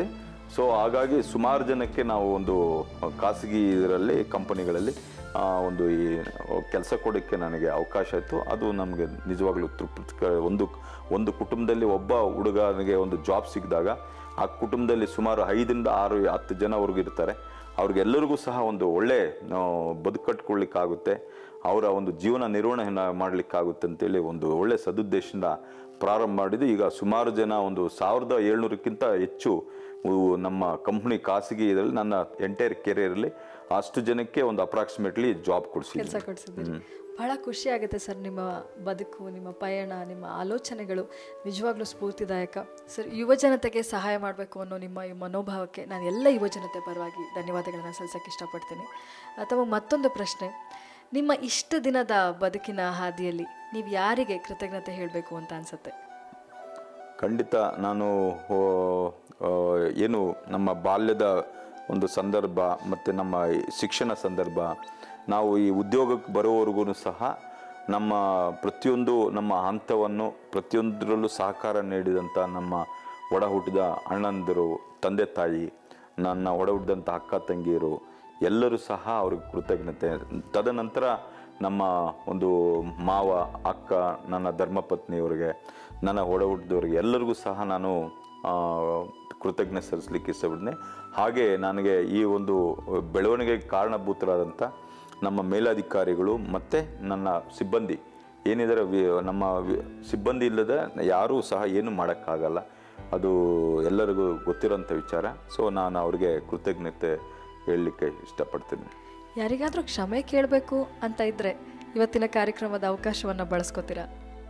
ಸೊ ಹಾಗಾಗಿ ಸುಮಾರು ಜನಕ್ಕೆ ನಾವು ಒಂದು ಖಾಸಗಿ ಇದರಲ್ಲಿ ಕಂಪನಿಗಳಲ್ಲಿ ಆ, ಒಂದು ಈ ಕೆಲಸ ಕೊಡೋಕ್ಕೆ ನನಗೆ ಅವಕಾಶ ಇತ್ತು ಅದು ನಮಗೆ ನಿಜವಾಗ್ಲೂ ತೃಪ್ತಿ ಒಂದು ಒಂದು ಕುಟುಂಬದಲ್ಲಿ ಒಬ್ಬ ಹುಡುಗನಿಗೆ ಒಂದು ಜಾಬ್ ಸಿಕ್ಕಿದಾಗ ಆ ಕುಟುಂಬದಲ್ಲಿ ಸುಮಾರು ಐದರಿಂದ ಆರು ಹತ್ತು ಜನವರೆಗೂ ಇರ್ತಾರೆ ಅವ್ರಿಗೆಲ್ಲರಿಗೂ ಸಹ ಒಂದು ಒಳ್ಳೆ ಆ, ಬದುಕು ಕಟ್ಕೊಳ್ಳಿಕ್ಕಾಗುತ್ತೆ ಅವರ ಒಂದು ಜೀವನ ನಿರ್ವಹಣೆ ಮಾಡಲಿಕ್ಕಾಗುತ್ತೆ ಅಂತೇಳಿ ಒಂದು ಒಳ್ಳೆ ಸದುದ್ದೇಶದಿಂದ ಪ್ರಾರಂಭ ಮಾಡಿದ್ದು ಈಗ ಸುಮಾರು ಜನ ಒಂದು ಸಾವಿರದ ಏಳ್ನೂರಕ್ಕಿಂತ ಹೆಚ್ಚು ಉ- ನಮ್ಮ ಕಂಪ್ನಿ ಖಾಸಗಿ ಇದರಲ್ಲಿ ನನ್ನ ಎಂಟೈರ್ ಕೆರಿಯರಲ್ಲಿ ಅಷ್ಟು ಜನಕ್ಕೆ ಒಂದು ಅಪ್ರಾಕ್ಸಿಮೇಟ್ಲಿ ಜಾಬ್ ಕೆಲಸ ಕೊಡಿಸಿದ್ದೀನಿ ಕೊಡಿಸಿದ್ದೀರಿ ಬಹಳ ಖುಷಿ ಆಗುತ್ತೆ ಸರ್ ನಿಮ್ಮ ಬದುಕು ನಿಮ್ಮ ಪಯಣ ನಿಮ್ಮ ಆಲೋಚನೆಗಳು ನಿಜವಾಗ್ಲೂ ಸ್ಫೂರ್ತಿದಾಯಕ ಸರ್ ಯುವ ಜನತೆಗೆ ಸಹಾಯ ಮಾಡಬೇಕು ಅನ್ನೋ ನಿಮ್ಮ ಈ ಮನೋಭಾವಕ್ಕೆ ನಾನು ಎಲ್ಲ ಯುವ ಜನತೆ ಪರವಾಗಿ ಧನ್ಯವಾದಗಳನ್ನ ಸಲ್ಲಿಸೋಕ್ಕೆ ಇಷ್ಟಪಡ್ತೀನಿ ಅಥವಾ ಮತ್ತೊಂದು ಪ್ರಶ್ನೆ ನಿಮ್ಮ ಇಷ್ಟು ದಿನದ ಬದುಕಿನ ಹಾದಿಯಲ್ಲಿ ನೀವು ಯಾರಿಗೆ ಕೃತಜ್ಞತೆ ಹೇಳಬೇಕು ಅಂತ ಅನ್ಸುತ್ತೆ ಖಂಡಿತ ನಾನು ಓ, ಆ, ಏನು ನಮ್ಮ ಬಾಲ್ಯದ ಒಂದು ಸಂದರ್ಭ ಮತ್ತು ನಮ್ಮ ಈ ಶಿಕ್ಷಣ ಸಂದರ್ಭ ನಾವು ಈ ಉದ್ಯೋಗಕ್ಕೆ ಬರೋವರೆಗೂ ಸಹ ನಮ್ಮ ಪ್ರತಿಯೊಂದು ನಮ್ಮ ಹಂತವನ್ನು ಪ್ರತಿಯೊಂದರಲ್ಲೂ ಸಹಕಾರ ನೀಡಿದಂಥ ನಮ್ಮ ಒಡ ಹುಟ್ಟಿದ ಅಣ್ಣಂದಿರು ತಂದೆ ತಾಯಿ ನನ್ನ ಒಡ ಹುಟ್ಟಿದಂಥ ಅಕ್ಕ ತಂಗಿಯರು ಎಲ್ಲರೂ ಸಹ ಅವ್ರಿಗೆ ಕೃತಜ್ಞತೆ ತದನಂತರ ನಮ್ಮ ಒಂದು ಮಾವ ಅಕ್ಕ ನನ್ನ ಧರ್ಮಪತ್ನಿಯವರಿಗೆ ನನ್ನ ಒಡ ಹುಟ್ಟಿದವರಿಗೆ ಎಲ್ಲರಿಗೂ ಸಹ ನಾನು ಆ, ಕೃತಜ್ಞತೆ ಸಲ್ಲಿಸಲಿಕ್ಕೆ ಇಷ್ಟಪಡ್ತೀನಿ ಹಾಗೆ ನನಗೆ ಈ ಒಂದು ಬೆಳವಣಿಗೆಗೆ ಕಾರಣಭೂತರಾದಂಥ ನಮ್ಮ ಮೇಲಾಧಿಕಾರಿಗಳು ಮತ್ತು ನನ್ನ ಸಿಬ್ಬಂದಿ ಏನಿದ್ದಾರೆ ವಿ- ನಮ್ಮ ವಿ- ಸಿಬ್ಬಂದಿ ಇಲ್ಲದೆ ಯಾರೂ ಸಹ ಏನು ಮಾಡೋಕ್ಕಾಗಲ್ಲ ಅದು ಎಲ್ಲರಿಗೂ ಗೊತ್ತಿರೋಂಥ ವಿಚಾರ ಸೊ ನಾನು ಅವ್ರಿಗೆ ಕೃತಜ್ಞತೆ ಹೇಳಲಿಕ್ಕೆ ಇಷ್ಟಪಡ್ತೀನಿ ಯಾರಿಗಾದರೂ ಕ್ಷಮೆ ಕೇಳಬೇಕು ಅಂತ ಇದ್ರೆ ಇವತ್ತಿನ ಕಾರ್ಯಕ್ರಮದ ಅವಕಾಶವನ್ನು ಬಳಸ್ಕೋತೀರಾ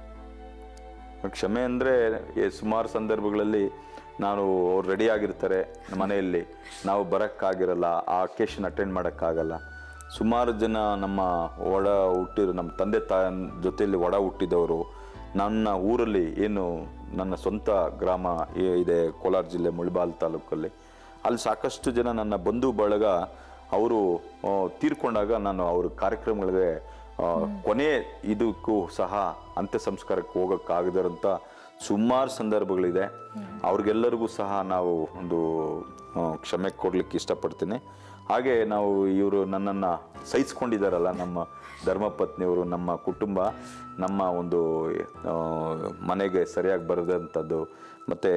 ಕ್ಷಮೆ ಅಂದರೆ ಸುಮಾರು ಸಂದರ್ಭಗಳಲ್ಲಿ ನಾನು ಅವ್ರು ರೆಡಿ ಆಗಿರ್ತಾರೆ ಮನೆಯಲ್ಲಿ ನಾವು ಬರೋಕ್ಕಾಗಿರಲ್ಲ ಆ ಅಕೇಶನ್ ಅಟೆಂಡ್ ಮಾಡೋಕ್ಕಾಗಲ್ಲ ಸುಮಾರು ಜನ ನಮ್ಮ ಒಡ ಹುಟ್ಟಿರೋ ನಮ್ಮ ತಂದೆ ತಾಯಿ ಜೊತೆಯಲ್ಲಿ ಒಡ ಹುಟ್ಟಿದವರು ನನ್ನ ಊರಲ್ಲಿ ಏನು ನನ್ನ ಸ್ವಂತ ಗ್ರಾಮ ಏ- ಇದೆ ಕೋಲಾರ ಜಿಲ್ಲೆ ಮುಳಬಾಲ್ ತಾಲೂಕಲ್ಲಿ ಅಲ್ಲಿ ಸಾಕಷ್ಟು ಜನ ನನ್ನ ಬಂಧು ಬಳಗ ಅವರು ಆ, ತೀರ್ಕೊಂಡಾಗ ನಾನು ಅವ್ರ ಕಾರ್ಯಕ್ರಮಗಳಿಗೆ ಆ, ಕೊನೆ ಇದಕ್ಕೂ ಸಹ ಅಂತ್ಯ ಸಂಸ್ಕಾರಕ್ಕೆ ಹೋಗೋಕ್ಕಾಗದಿರೋಂಥ ಸುಮಾರು ಸಂದರ್ಭಗಳಿದೆ ಅವ್ರಿಗೆಲ್ಲರಿಗೂ ಸಹ ನಾವು ಒಂದು ಆ, ಕ್ಷಮೆ ಕೊಡ್ಲಿಕ್ಕೆ ಇಷ್ಟಪಡ್ತೀನಿ ಹಾಗೆ ನಾವು ಇವರು ನನ್ನನ್ನು ಸಹಿಸ್ಕೊಂಡಿದ್ದಾರಲ್ಲ ನಮ್ಮ ಧರ್ಮಪತ್ನಿಯವರು ನಮ್ಮ ಕುಟುಂಬ ನಮ್ಮ ಒಂದು ಆ, ಮನೆಗೆ ಸರಿಯಾಗಿ ಬರದಂಥದ್ದು ಮತ್ತು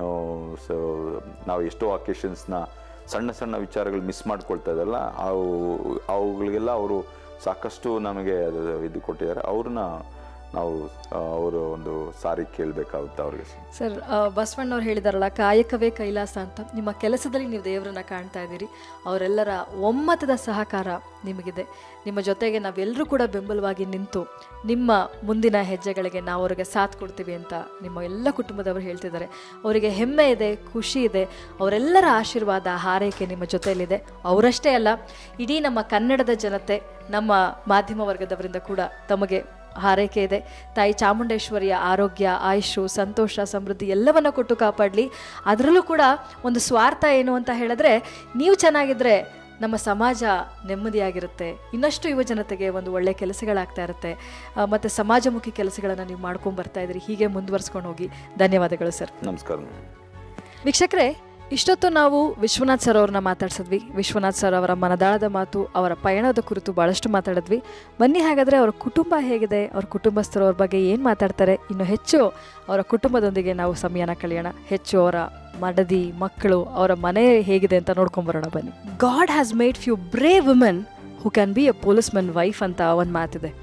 ನಾವು ಎಷ್ಟೋ ಅಕೇಶನ್ಸ್ನ ಸಣ್ಣ ಸಣ್ಣ ವಿಚಾರಗಳು ಮಿಸ್ ಮಾಡ್ಕೊಳ್ತಾ ಇದ್ದಲ್ಲ ಅವು ಅವುಗಳಿಗೆಲ್ಲ ಅವರು ಸಾಕಷ್ಟು ನಮಗೆ ಅದು ಇದು ಕೊಟ್ಟಿದ್ದಾರೆ ಅವ್ರನ್ನ ನಾವು ಆ, ಅವರು ಒಂದು ಸಾರಿ ಕೇಳಬೇಕಾಗುತ್ತೆ ಅವ್ರಿಗೆ ಸರ್ ಆ, ಬಸವಣ್ಣವ್ರು ಹೇಳಿದಾರಲ್ಲ ಕಾಯಕವೇ ಕೈಲಾಸ ಅಂತ ನಿಮ್ಮ ಕೆಲಸದಲ್ಲಿ ನೀವು ದೇವರನ್ನ ಕಾಣ್ತಾ ಇದ್ದೀರಿ ಅವರೆಲ್ಲರ ಒಮ್ಮತದ ಸಹಕಾರ ನಿಮಗಿದೆ ನಿಮ್ಮ ಜೊತೆಗೆ ನಾವೆಲ್ಲರೂ ಕೂಡ ಬೆಂಬಲವಾಗಿ ನಿಂತು ನಿಮ್ಮ ಮುಂದಿನ ಹೆಜ್ಜೆಗಳಿಗೆ ನಾವು ಅವರಿಗೆ ಸಾಥ್ ಕೊಡ್ತೀವಿ ಅಂತ ನಿಮ್ಮ ಎಲ್ಲ ಕುಟುಂಬದವರು ಹೇಳ್ತಿದ್ದಾರೆ ಅವರಿಗೆ ಹೆಮ್ಮೆ ಇದೆ ಖುಷಿ ಇದೆ ಅವರೆಲ್ಲರ ಆಶೀರ್ವಾದ ಹಾರೈಕೆ ನಿಮ್ಮ ಜೊತೆಯಲ್ಲಿದೆ ಅವರಷ್ಟೇ ಅಲ್ಲ ಇಡೀ ನಮ್ಮ ಕನ್ನಡದ ಜನತೆ ನಮ್ಮ ಮಾಧ್ಯಮ ವರ್ಗದವರಿಂದ ಕೂಡ ತಮಗೆ ಹಾರೈಕೆ ಇದೆ ತಾಯಿ ಚಾಮುಂಡೇಶ್ವರಿಯ ಆರೋಗ್ಯ ಆಯುಷು ಸಂತೋಷ ಸಮೃದ್ಧಿ ಎಲ್ಲವನ್ನ ಕೊಟ್ಟು ಕಾಪಾಡಲಿ ಅದರಲ್ಲೂ ಕೂಡ ಒಂದು ಸ್ವಾರ್ಥ ಏನು ಅಂತ ಹೇಳಿದ್ರೆ ನೀವು ಚೆನ್ನಾಗಿದ್ರೆ ನಮ್ಮ ಸಮಾಜ ನೆಮ್ಮದಿಯಾಗಿರುತ್ತೆ ಇನ್ನಷ್ಟು ಯುವ ಜನತೆಗೆ ಒಂದು ಒಳ್ಳೆ ಕೆಲಸಗಳಾಗ್ತಾ ಇರುತ್ತೆ ಆ, ಮತ್ತೆ ಸಮಾಜಮುಖಿ ಕೆಲಸಗಳನ್ನು ನೀವು ಮಾಡ್ಕೊಂಡು ಬರ್ತಾ ಇದ್ರಿ ಹೀಗೆ ಮುಂದುವರ್ಸ್ಕೊಂಡು ಹೋಗಿ ಧನ್ಯವಾದಗಳು ಸರ್ ನಮಸ್ಕಾರ ಮೇಡಮ್ ವೀಕ್ಷಕರೇ ಇಷ್ಟೊತ್ತು ನಾವು ವಿಶ್ವನಾಥ್ ಸರ್ ಅವ್ರನ್ನ ಮಾತಾಡ್ಸಿದ್ವಿ ವಿಶ್ವನಾಥ್ ಸರ್ ಅವರ ಮನದಾಳದ ಮಾತು ಅವರ ಪಯಣದ ಕುರಿತು ಭಾಳಷ್ಟು ಮಾತಾಡಿದ್ವಿ ಬನ್ನಿ ಹಾಗಾದರೆ ಅವರ ಕುಟುಂಬ ಹೇಗಿದೆ ಅವ್ರ ಕುಟುಂಬಸ್ಥರು ಅವ್ರ ಬಗ್ಗೆ ಏನು ಮಾತಾಡ್ತಾರೆ ಇನ್ನು ಹೆಚ್ಚು ಅವರ ಕುಟುಂಬದೊಂದಿಗೆ ನಾವು ಸಮಯನ ಕಳೆಯೋಣ ಹೆಚ್ಚು ಅವರ ಮಡದಿ ಮಕ್ಕಳು ಅವರ ಮನೆ ಹೇಗಿದೆ ಅಂತ ನೋಡ್ಕೊಂಬರೋಣ ಬನ್ನಿ God has made few brave women who can be a policeman wife ಅಂತ ಒಂದು ಮಾತಿದೆ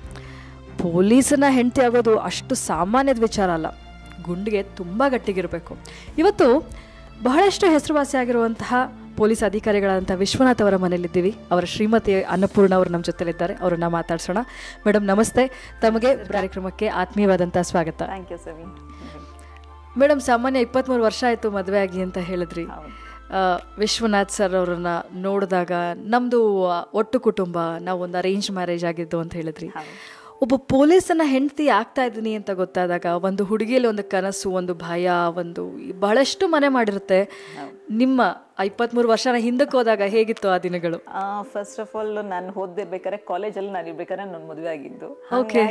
ಪೊಲೀಸನ ಹೆಂಡತಿ ಆಗೋದು ಅಷ್ಟು ಸಾಮಾನ್ಯದ ವಿಚಾರ ಅಲ್ಲ ಗುಂಡಿಗೆ ತುಂಬ ಗಟ್ಟಿಗಿರಬೇಕು ಇವತ್ತು ಬಹಳಷ್ಟು ಹೆಸರುವಾಸಿಯಾಗಿರುವಂತಹ ಪೊಲೀಸ್ ಅಧಿಕಾರಿಗಳಾದಂಥ ವಿಶ್ವನಾಥ್ ಅವರ ಮನೆಯಲ್ಲಿದ್ದೀವಿ ಅವರ ಶ್ರೀಮತಿ ಅನ್ನಪೂರ್ಣ ಅವರು ನಮ್ಮ ಜೊತೆಲಿದ್ದಾರೆ ಅವರನ್ನ ಮಾತಾಡ್ಸೋಣ ಮೇಡಮ್ ನಮಸ್ತೆ ತಮಗೆ ಕಾರ್ಯಕ್ರಮಕ್ಕೆ ಆತ್ಮೀಯವಾದಂಥ ಸ್ವಾಗತ ಥ್ಯಾಂಕ್ ಯು ಸವಿ ಮೇಡಮ್ ಸಾಮಾನ್ಯ ಇಪ್ಪತ್ತ್ಮೂರು ವರ್ಷ ಆಯಿತು ಮದುವೆ ಆಗಿ ಅಂತ ಹೇಳಿದ್ರಿ ಆ, ವಿಶ್ವನಾಥ್ ಸರ್ ಅವರನ್ನ ನೋಡಿದಾಗ ನಮ್ಮದು ಒಟ್ಟು ಕುಟುಂಬ ನಾವು ಒಂದು ಅರೇಂಜ್ ಮ್ಯಾರೇಜ್ ಆಗಿದ್ದು ಅಂತ ಹೇಳಿದ್ರಿ ಒಬ್ಬ ಪೊಲೀಸನ್ನ ಹೆಂಡತಿ ಆಗ್ತಾ ಇದ್ದೀನಿ ಅಂತ ಗೊತ್ತಾದಾಗ ಒಂದು ಹುಡುಗಿಯಲ್ಲಿ ಒಂದು ಕನಸು ಒಂದು ಭಯ ಒಂದು ಬಹಳಷ್ಟು ಮನೆ ಮಾಡಿರುತ್ತೆ ನಿಮ್ಮ ಇಪ್ಪತ್ತ್ಮೂರು ವರ್ಷನ ಹಿಂದಕ್ಕೆ ಹೋದಾಗ ಹೇಗಿತ್ತು ಆ ದಿನಗಳು ಫಸ್ಟ್ ಆಫ್ ಆಲ್ ನಾನು ಓದ್ದಿರ್ಬೇಕಾದ್ರೆ ಕಾಲೇಜಲ್ಲಿ ನಾನು ಇರ್ಬೇಕಾದ್ರೆ ನನ್ನ ಮದುವೆ ಆಗಿದ್ದು Okay.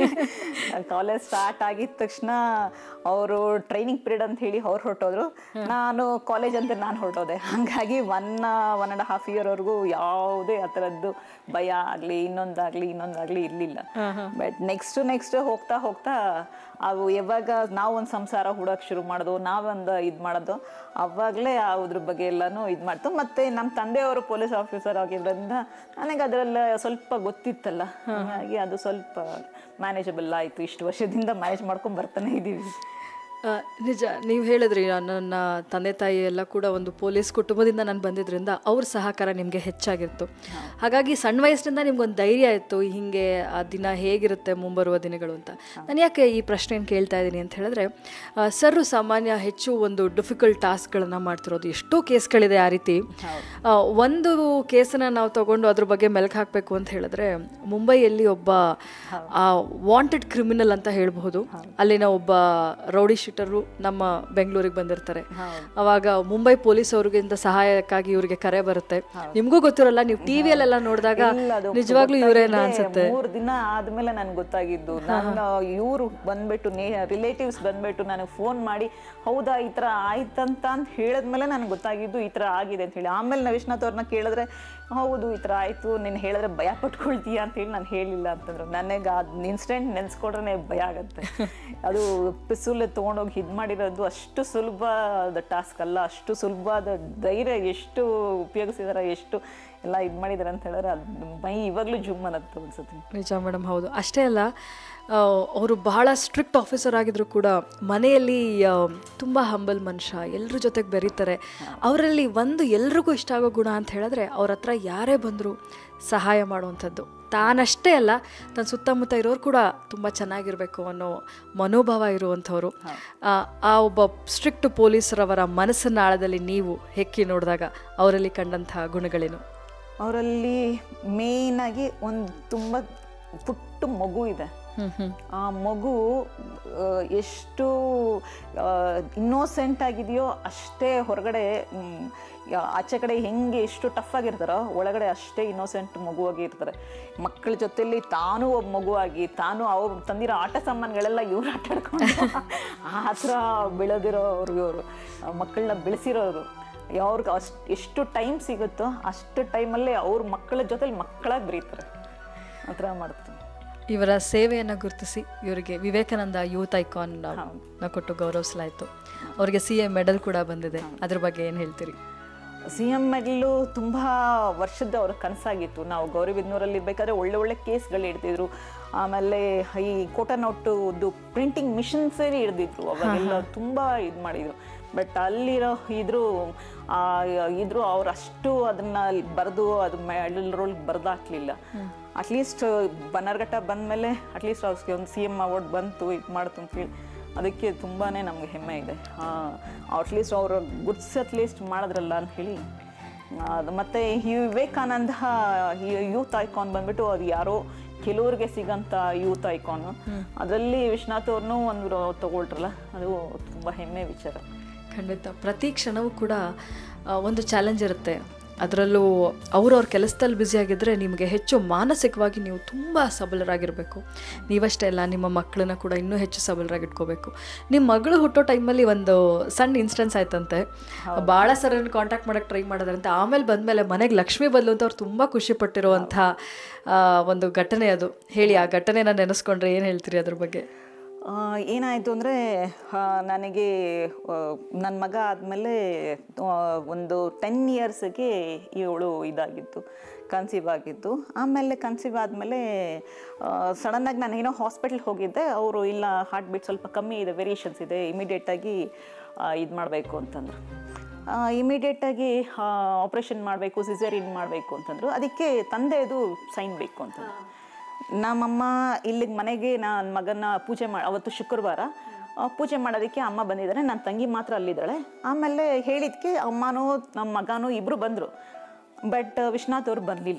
ಕಾಲೇಜ್ ಸ್ಟಾರ್ಟ್ ಆಗಿದ ತಕ್ಷಣ ಅವರು ಟ್ರೈನಿಂಗ್ ಪೀರಿಯಡ್ ಅಂತ ಹೇಳಿ ಅವ್ರು ಹೊರಟೋದ್ರು ನಾನು ಕಾಲೇಜ್ ಅಂತ ನಾನು ಹೊರಟೋದೆ ಹಾಗಾಗಿ ಒನ್ ಒನ್ ಆ್ಯಂಡ್ ಹಾಫ್ ಇಯರ್ವರೆಗೂ ಯಾವುದೇ ಆ ಥರದ್ದು ಭಯ ಆಗಲಿ ಇನ್ನೊಂದಾಗಲಿ ಇನ್ನೊಂದಾಗಲಿ ಇರಲಿಲ್ಲ ಬಟ್ ನೆಕ್ಸ್ಟ್ ನೆಕ್ಸ್ಟ್ ಹೋಗ್ತಾ ಹೋಗ್ತಾ ಅವು ಯಾವಾಗ ನಾವು ಒಂದು ಸಂಸಾರ ಹುಡೋಕೆ ಶುರು ಮಾಡೋದು ನಾವೊಂದು ಇದು ಮಾಡೋದು ಅವಾಗಲೇ ಅದ್ರ ಬಗ್ಗೆ ಎಲ್ಲನೂ ಇದು ಮಾಡ್ತು ಮತ್ತೆ ನಮ್ಮ ತಂದೆಯವರು ಪೊಲೀಸ್ ಆಫೀಸರ್ ಆಗಿರೋದ್ರಿಂದ ನನಗೆ ಅದರೆಲ್ಲ ಸ್ವಲ್ಪ ಗೊತ್ತಿತ್ತಲ್ಲ ಹಾಗಾಗಿ ಅದು ಸ್ವಲ್ಪ ಮ್ಯಾನೇಜಬಲ್ ಆಯಿತು ಇಷ್ಟು ವರ್ಷದಿಂದ ಮ್ಯಾನೇಜ್ ಮಾಡ್ಕೊಂಡು ಬರ್ತಾನೆ ಇದ್ದೀವಿ ಆ, ನಿಜ ನೀವು ಹೇಳಿದ್ರಿ ನನ್ನ ತಂದೆ ತಾಯಿ ಎಲ್ಲ ಕೂಡ ಒಂದು ಪೊಲೀಸ್ ಕುಟುಂಬದಿಂದ ನಾನು ಬಂದಿದ್ರಿಂದ ಅವ್ರ ಸಹಕಾರ ನಿಮಗೆ ಹೆಚ್ಚಾಗಿತ್ತು ಹಾಗಾಗಿ ಸಣ್ಣ ವಯಸ್ಸಿನಿಂದ ನಿಮ್ಗೊಂದು ಧೈರ್ಯ ಇತ್ತು ಹಿಂಗೆ ಆ ದಿನ ಹೇಗಿರುತ್ತೆ ಮುಂಬರುವ ದಿನಗಳು ಅಂತ ನಾನು ಯಾಕೆ ಈ ಪ್ರಶ್ನೆಯನ್ನು ಕೇಳ್ತಾ ಇದ್ದೀನಿ ಅಂತ ಹೇಳಿದ್ರೆ ಸರ್ ಸಾಮಾನ್ಯ ಹೆಚ್ಚು ಒಂದು ಡಿಫಿಕಲ್ಟ್ ಟಾಸ್ಕ್ಗಳನ್ನು ಮಾಡ್ತಿರೋದು ಎಷ್ಟೋ ಕೇಸ್ಗಳಿದೆ ಆ ರೀತಿ ಆ, ಒಂದು ಕೇಸನ್ನ ನಾವು ತಗೊಂಡು ಅದ್ರ ಬಗ್ಗೆ ಮೆಲ್ಕ್ ಹಾಕಬೇಕು ಅಂತ ಹೇಳಿದ್ರೆ ಮುಂಬೈಯಲ್ಲಿ ಒಬ್ಬ ವಾಂಟೆಡ್ ಕ್ರಿಮಿನಲ್ ಅಂತ ಹೇಳ್ಬಹುದು ಅಲ್ಲಿನ ಒಬ್ಬ ರೌಡಿ ಶೀಟರು ನಮ್ಮ ಬೆಂಗಳೂರಿಗೆ ಬಂದಿರ್ತಾರೆ ಅವಾಗ ಮುಂಬೈ ಪೊಲೀಸ್ ಅವ್ರಿಗಿಂತ ಸಹಾಯಕ್ಕಾಗಿ ಇವ್ರಿಗೆ ಕರೆ ಬರುತ್ತೆ ನಿಮ್ಗೂ ಗೊತ್ತಿರಲ್ಲ ನೀವು ಟಿವಿಯಲ್ಲೆಲ್ಲ ನೋಡಿದಾಗ ಇಲ್ಲ, ಅದು ನಿಜವಾಗ್ಲೂ ಇವರೇನ ಗೊತ್ತಾಗಿದೆ. ಅನ್ಸುತ್ತೆ ಮೂರ್ ದಿನ ಆದ್ಮೇಲೆ ನನ್ಗೆ ಗೊತ್ತಾಗಿದ್ದು ನನ್ನ ಇವರು ಬಂದ್ಬಿಟ್ಟು ರಿಲೇಟಿವ್ಸ್ ಬಂದ್ಬಿಟ್ಟು ನನಗೆ ಫೋನ್ ಮಾಡಿ ಹೌದಾ ಈ ತರ ಆಯ್ತಂತ ಅಂತ ಹೇಳಿದ್ಮೇಲೆ ನನಗೆ ಗೊತ್ತಾಗಿದ್ದು ಈ ತರ ಆಗಿದೆ ಅಂತ ಹೇಳಿ ಆಮೇಲೆ ನಾವು ವಿಶ್ವನಾಥ್ ಅವ್ರನ್ನ ಕೇಳಿದ್ರೆ ಹೌದು ಈ ತರ ಆಯ್ತು ನೀನು ಹೇಳಿದ್ರೆ ಭಯ ಪಟ್ಕೊಳ್ತೀಯ ಅಂತ ಹೇಳಿ ನಾನು ಹೇಳಿಲ್ಲ ಅಂತಂದ್ರು ನನಗೆ ಅದ್ ಇನ್ಸಿಡೆಂಟ್ ನೆನ್ಸ್ಕೊಡ್ರೆ ಭಯ ಆಗತ್ತೆ ಅದು ಪಿಸುಲ್ ತೊಗೊಂಡೋಗಿ ಇದು ಮಾಡಿರೋದು ಅಷ್ಟು ಸುಲಭದ ಟಾಸ್ಕ್ ಅಲ್ಲ ಅಷ್ಟು ಸುಲಭವಾದ ಧೈರ್ಯ ಎಷ್ಟು ಉಪಯೋಗಿಸಿದಾರೆ ಎಷ್ಟು ಎಲ್ಲ ಇದು ಮಾಡಿದಾರೆ ಅಂತ ಹೇಳಿದ್ರೆ ಅದು ಮೈ ಇವಾಗಲೂ ಜುಮ್ ಅನ್ನತ್ತೆ ಅನ್ಸುತ್ತೆ ನಿಜ ಮೇಡಮ್ ಹೌದು ಅಷ್ಟೇ ಅಲ್ಲ ಅವರು ಬಹಳ ಸ್ಟ್ರಿಕ್ಟ್ ಆಫೀಸರ್ ಆಗಿದ್ರು ಕೂಡ ಮನೆಯಲ್ಲಿ ತುಂಬ ಹಂಬಲ್ ಮನುಷ್ಯ ಎಲ್ಲರ ಜೊತೆಗೆ ಬೆರೀತಾರೆ ಅವರಲ್ಲಿ ಒಂದು ಎಲ್ರಿಗೂ ಇಷ್ಟ ಆಗೋ ಗುಣ ಅಂತ ಹೇಳಿದ್ರೆ ಅವ್ರ ಹತ್ರ ಯಾರೇ ಬಂದರೂ ಸಹಾಯ ಮಾಡುವಂಥದ್ದು ತಾನಷ್ಟೇ ಅಲ್ಲ ತನ್ನ ಸುತ್ತಮುತ್ತ ಇರೋರು ಕೂಡ ತುಂಬ ಚೆನ್ನಾಗಿರಬೇಕು ಅನ್ನೋ ಮನೋಭಾವ ಇರುವಂಥವ್ರು ಆ, ಆ ಒಬ್ಬ ಸ್ಟ್ರಿಕ್ಟ್ ಪೊಲೀಸರವರ ಮನಸ್ಸಿನ ಆಳದಲ್ಲಿ ನೀವು ಹೆಕ್ಕಿ ನೋಡಿದಾಗ ಅವರಲ್ಲಿ ಕಂಡಂತಹ ಗುಣಗಳೇನು ಅವರಲ್ಲಿ ಮೇಯ್ನ್ ಆಗಿ ಒಂದು ತುಂಬ ಪುಟ್ಟ ಮಗು ಇದೆ ಆ ಮಗು ಆ, ಎಷ್ಟು ಇನ್ನೋಸೆಂಟ್ ಆಗಿದೆಯೋ ಅಷ್ಟೇ ಹೊರಗಡೆ ಮ್, ಯಾ- ಆಚೆ ಕಡೆ ಹೆಂಗೆ ಎಷ್ಟು ಟಫ್ ಆಗಿರ್ತಾರೋ ಒಳಗಡೆ ಅಷ್ಟೇ ಇನ್ನೋಸೆಂಟ್ ಮಗುವಾಗಿ ಇರ್ತಾರೆ ಮಕ್ಕಳ ಜೊತೆಲಿ ತಾನು ಒಬ್ಬ ಮಗುವಾಗಿ ತಾನು ಅವ್ರು ತಂದಿರೋ ಆಟ ಸಾಮಾನುಗಳೆಲ್ಲ ಇವ್ರು ಆಟ ಆಡ್ಕೊಂಡು ಆ ಥರ ಬೆಳೆದಿರೋರು ಇವರು ಮಕ್ಕಳನ್ನ ಬೆಳೆಸಿರೋರು ಅವ್ರಿಗೆ ಅಷ್ಟು ಎಷ್ಟು ಟೈಮ್ ಸಿಗುತ್ತೋ ಅಷ್ಟು ಟೈಮಲ್ಲಿ ಅವ್ರ ಮಕ್ಕಳ ಜೊತೆಲಿ ಮಕ್ಕಳಾಗಿ ಬೆರೀತಾರೆ ಆ ಥರ ಮಾಡ್ತಾರೆ ಇವರ ಸೇವೆಯನ್ನು ಗುರುತಿಸಿ ಇವರಿಗೆ ವಿವೇಕಾನಂದ ಯೂತ್ ಐಕಾನ್ ನ ಕೊಟ್ಟು ಗೌರವಿಸಲಾಯಿತು ಅವರಿಗೆ ಸಿ ಎ ಮೆಡಲ್ ಕೂಡ ಬಂದಿದೆ ಅದ್ರ ಬಗ್ಗೆ ಏನು ಹೇಳ್ತೀರಿ ಸಿ ಎಮ್ ಮೆಡಲು ತುಂಬ ವರ್ಷದ ಅವ್ರ ಕನಸಾಗಿತ್ತು ನಾವು ಗೌರಿಬಿದನೂರಲ್ಲಿ ಇರ್ಬೇಕಾದ್ರೆ ಒಳ್ಳೆ ಒಳ್ಳೆ ಕೇಸ್ಗಳು ಹಿಡ್ದಿದ್ರು ಆಮೇಲೆ ಈ ಕೋಟನೌಟುದು ಪ್ರಿಂಟಿಂಗ್ ಮಿಷನ್ಸೇ ಹಿಡ್ದಿದ್ರು ಅವಾಗೆಲ್ಲ ತುಂಬ ಇದು ಮಾಡಿದ್ರು ಬಟ್ ಅಲ್ಲಿರೋ ಇದ್ರು ಆ, ಇದ್ರು ಅವ್ರು ಅಷ್ಟು ಅದನ್ನ ಬರೆದು ಅದು ಮೆಡಲ್ ರೋಲ್ ಬರ್ದಾಕ್ಲಿಲ್ಲ ಅಟ್ಲೀಸ್ಟ್ ಬನ್ನರ್ಘಟ್ಟ ಬಂದಮೇಲೆ ಅಟ್ಲೀಸ್ಟ್ ಅವ್ರಿಗೆ ಒಂದು ಸಿ ಎಮ್ ಅವಾರ್ಡ್ ಬಂತು ಇದು ಮಾಡ್ತು ಅಂತ ಹೇಳಿ ಅದಕ್ಕೆ ತುಂಬಾ ನಮಗೆ ಹೆಮ್ಮೆ ಇದೆ ಅಟ್ಲೀಸ್ಟ್ ಅವರು ಗುಡ್ಸ್ ಅಟ್ಲೀಸ್ಟ್ ಮಾಡಿದ್ರಲ್ಲ ಅಂತ ಹೇಳಿ ಆ, ಅದು ಮತ್ತೆ ಈ ವಿವೇಕಾನಂದ ಯೂತ್ ಐಕಾನ್ ಬಂದ್ಬಿಟ್ಟು ಅದು ಯಾರೋ ಕೆಲವ್ರಿಗೆ ಸಿಗಂತ ಯೂತ್ ಐಕಾನು ಅದರಲ್ಲಿ ವಿಶ್ವನಾಥ್ ಅವ್ರನ್ನೂ ಒಂದು ತಗೊಳ್ರಲ್ಲ ಅದು ತುಂಬ ಹೆಮ್ಮೆ ವಿಚಾರ ಖಂಡಿತ ಪ್ರತಿ ಕ್ಷಣವೂ ಕೂಡ ಆ, ಒಂದು ಚಾಲೆಂಜ್ ಇರುತ್ತೆ ಅದರಲ್ಲೂ ಅವ್ರವ್ರ ಕೆಲಸದಲ್ಲಿ ಬ್ಯುಸಿ ಆಗಿದ್ದರೆ ನಿಮಗೆ ಹೆಚ್ಚು ಮಾನಸಿಕವಾಗಿ ನೀವು ತುಂಬ ಸಬಲರಾಗಿರಬೇಕು ನೀವಷ್ಟೇ ಅಲ್ಲ ನಿಮ್ಮ ಮಕ್ಕಳನ್ನ ಕೂಡ ಇನ್ನೂ ಹೆಚ್ಚು ಸಬಲರಾಗಿಟ್ಕೋಬೇಕು ನಿಮ್ಮ ಮಗಳು ಹುಟ್ಟೋ ಟೈಮಲ್ಲಿ ಒಂದು ಸಣ್ಣ ಇನ್ಸ್ಟೆನ್ಸ್ ಆಯ್ತಂತೆ ಭಾಳ ಸರ್ ಕಾಂಟ್ಯಾಕ್ಟ್ ಮಾಡೋಕ್ಕೆ ಟ್ರೈ ಮಾಡಿದ್ರಂತೆ ಆಮೇಲೆ ಬಂದಮೇಲೆ ಮನೆಗೆ ಲಕ್ಷ್ಮಿ ಬದಲು ಅಂತ ಅವ್ರು ತುಂಬ ಖುಷಿ ಪಟ್ಟಿರುವಂಥ ಆ, ಒಂದು ಘಟನೆ ಅದು ಹೇಳಿ ಆ ಘಟನೆನ ನೆನೆಸ್ಕೊಂಡ್ರೆ ಏನು ಹೇಳ್ತೀರಿ ಅದ್ರ ಬಗ್ಗೆ ಆ, ಏನಾಯಿತು ಅಂದರೆ ನನಗೆ ನನ್ನ ಮಗ ಆದಮೇಲೆ ಒಂದು ಟೆನ್ ಇಯರ್ಸ್ಗೆ ಇವಳು ಇದಾಗಿತ್ತು ಕನ್ಸೀವ್ ಆಗಿದ್ದು ಆಮೇಲೆ ಕನ್ಸೀವ್ ಆದಮೇಲೆ ಸಡನ್ನಾಗಿ ನಾನು ಏನೋ ಹಾಸ್ಪಿಟ್ಲ್ಗೆ ಹೋಗಿದ್ದೆ ಅವರು ಇಲ್ಲ ಹಾರ್ಟ್ ಬೀಟ್ ಸ್ವಲ್ಪ ಕಮ್ಮಿ ಇದೆ ವೇರಿಯೇಷನ್ಸ್ ಇದೆ ಇಮಿಡಿಯೇಟಾಗಿ ಇದು ಮಾಡಬೇಕು ಅಂತಂದರು ಇಮಿಡಿಯೇಟಾಗಿ ಆಪ್ರೇಷನ್ ಮಾಡಬೇಕು ಸಿಸೇರಿಯನ್ ಮಾಡಬೇಕು ಅಂತಂದರು ಅದಕ್ಕೆ ತಂದೆದು ಸೈನ್ ಬೇಕು ಅಂತಂದ್ರು ನಮ್ಮಮ್ಮ ಇಲ್ಲಿಗೆ ಮನೆಗೆ ನನ್ನ ಮಗನ ಪೂಜೆ ಮಾಡಿ ಅವತ್ತು ಶುಕ್ರವಾರ ಆ, ಪೂಜೆ ಮಾಡೋದಕ್ಕೆ ಅಮ್ಮ ಬಂದಿದ್ದಾರೆ ನನ್ನ ತಂಗಿ ಮಾತ್ರ ಅಲ್ಲಿದ್ದಾಳೆ ಆಮೇಲೆ ಹೇಳಿದ್ಕೆ ಅಮ್ಮನೂ ನಮ್ಮ ಮಗನೂ ಇಬ್ಬರು ಬಂದರು ಬಟ್ ವಿಶ್ವನಾಥ್ ಅವ್ರು ಬರಲಿಲ್ಲ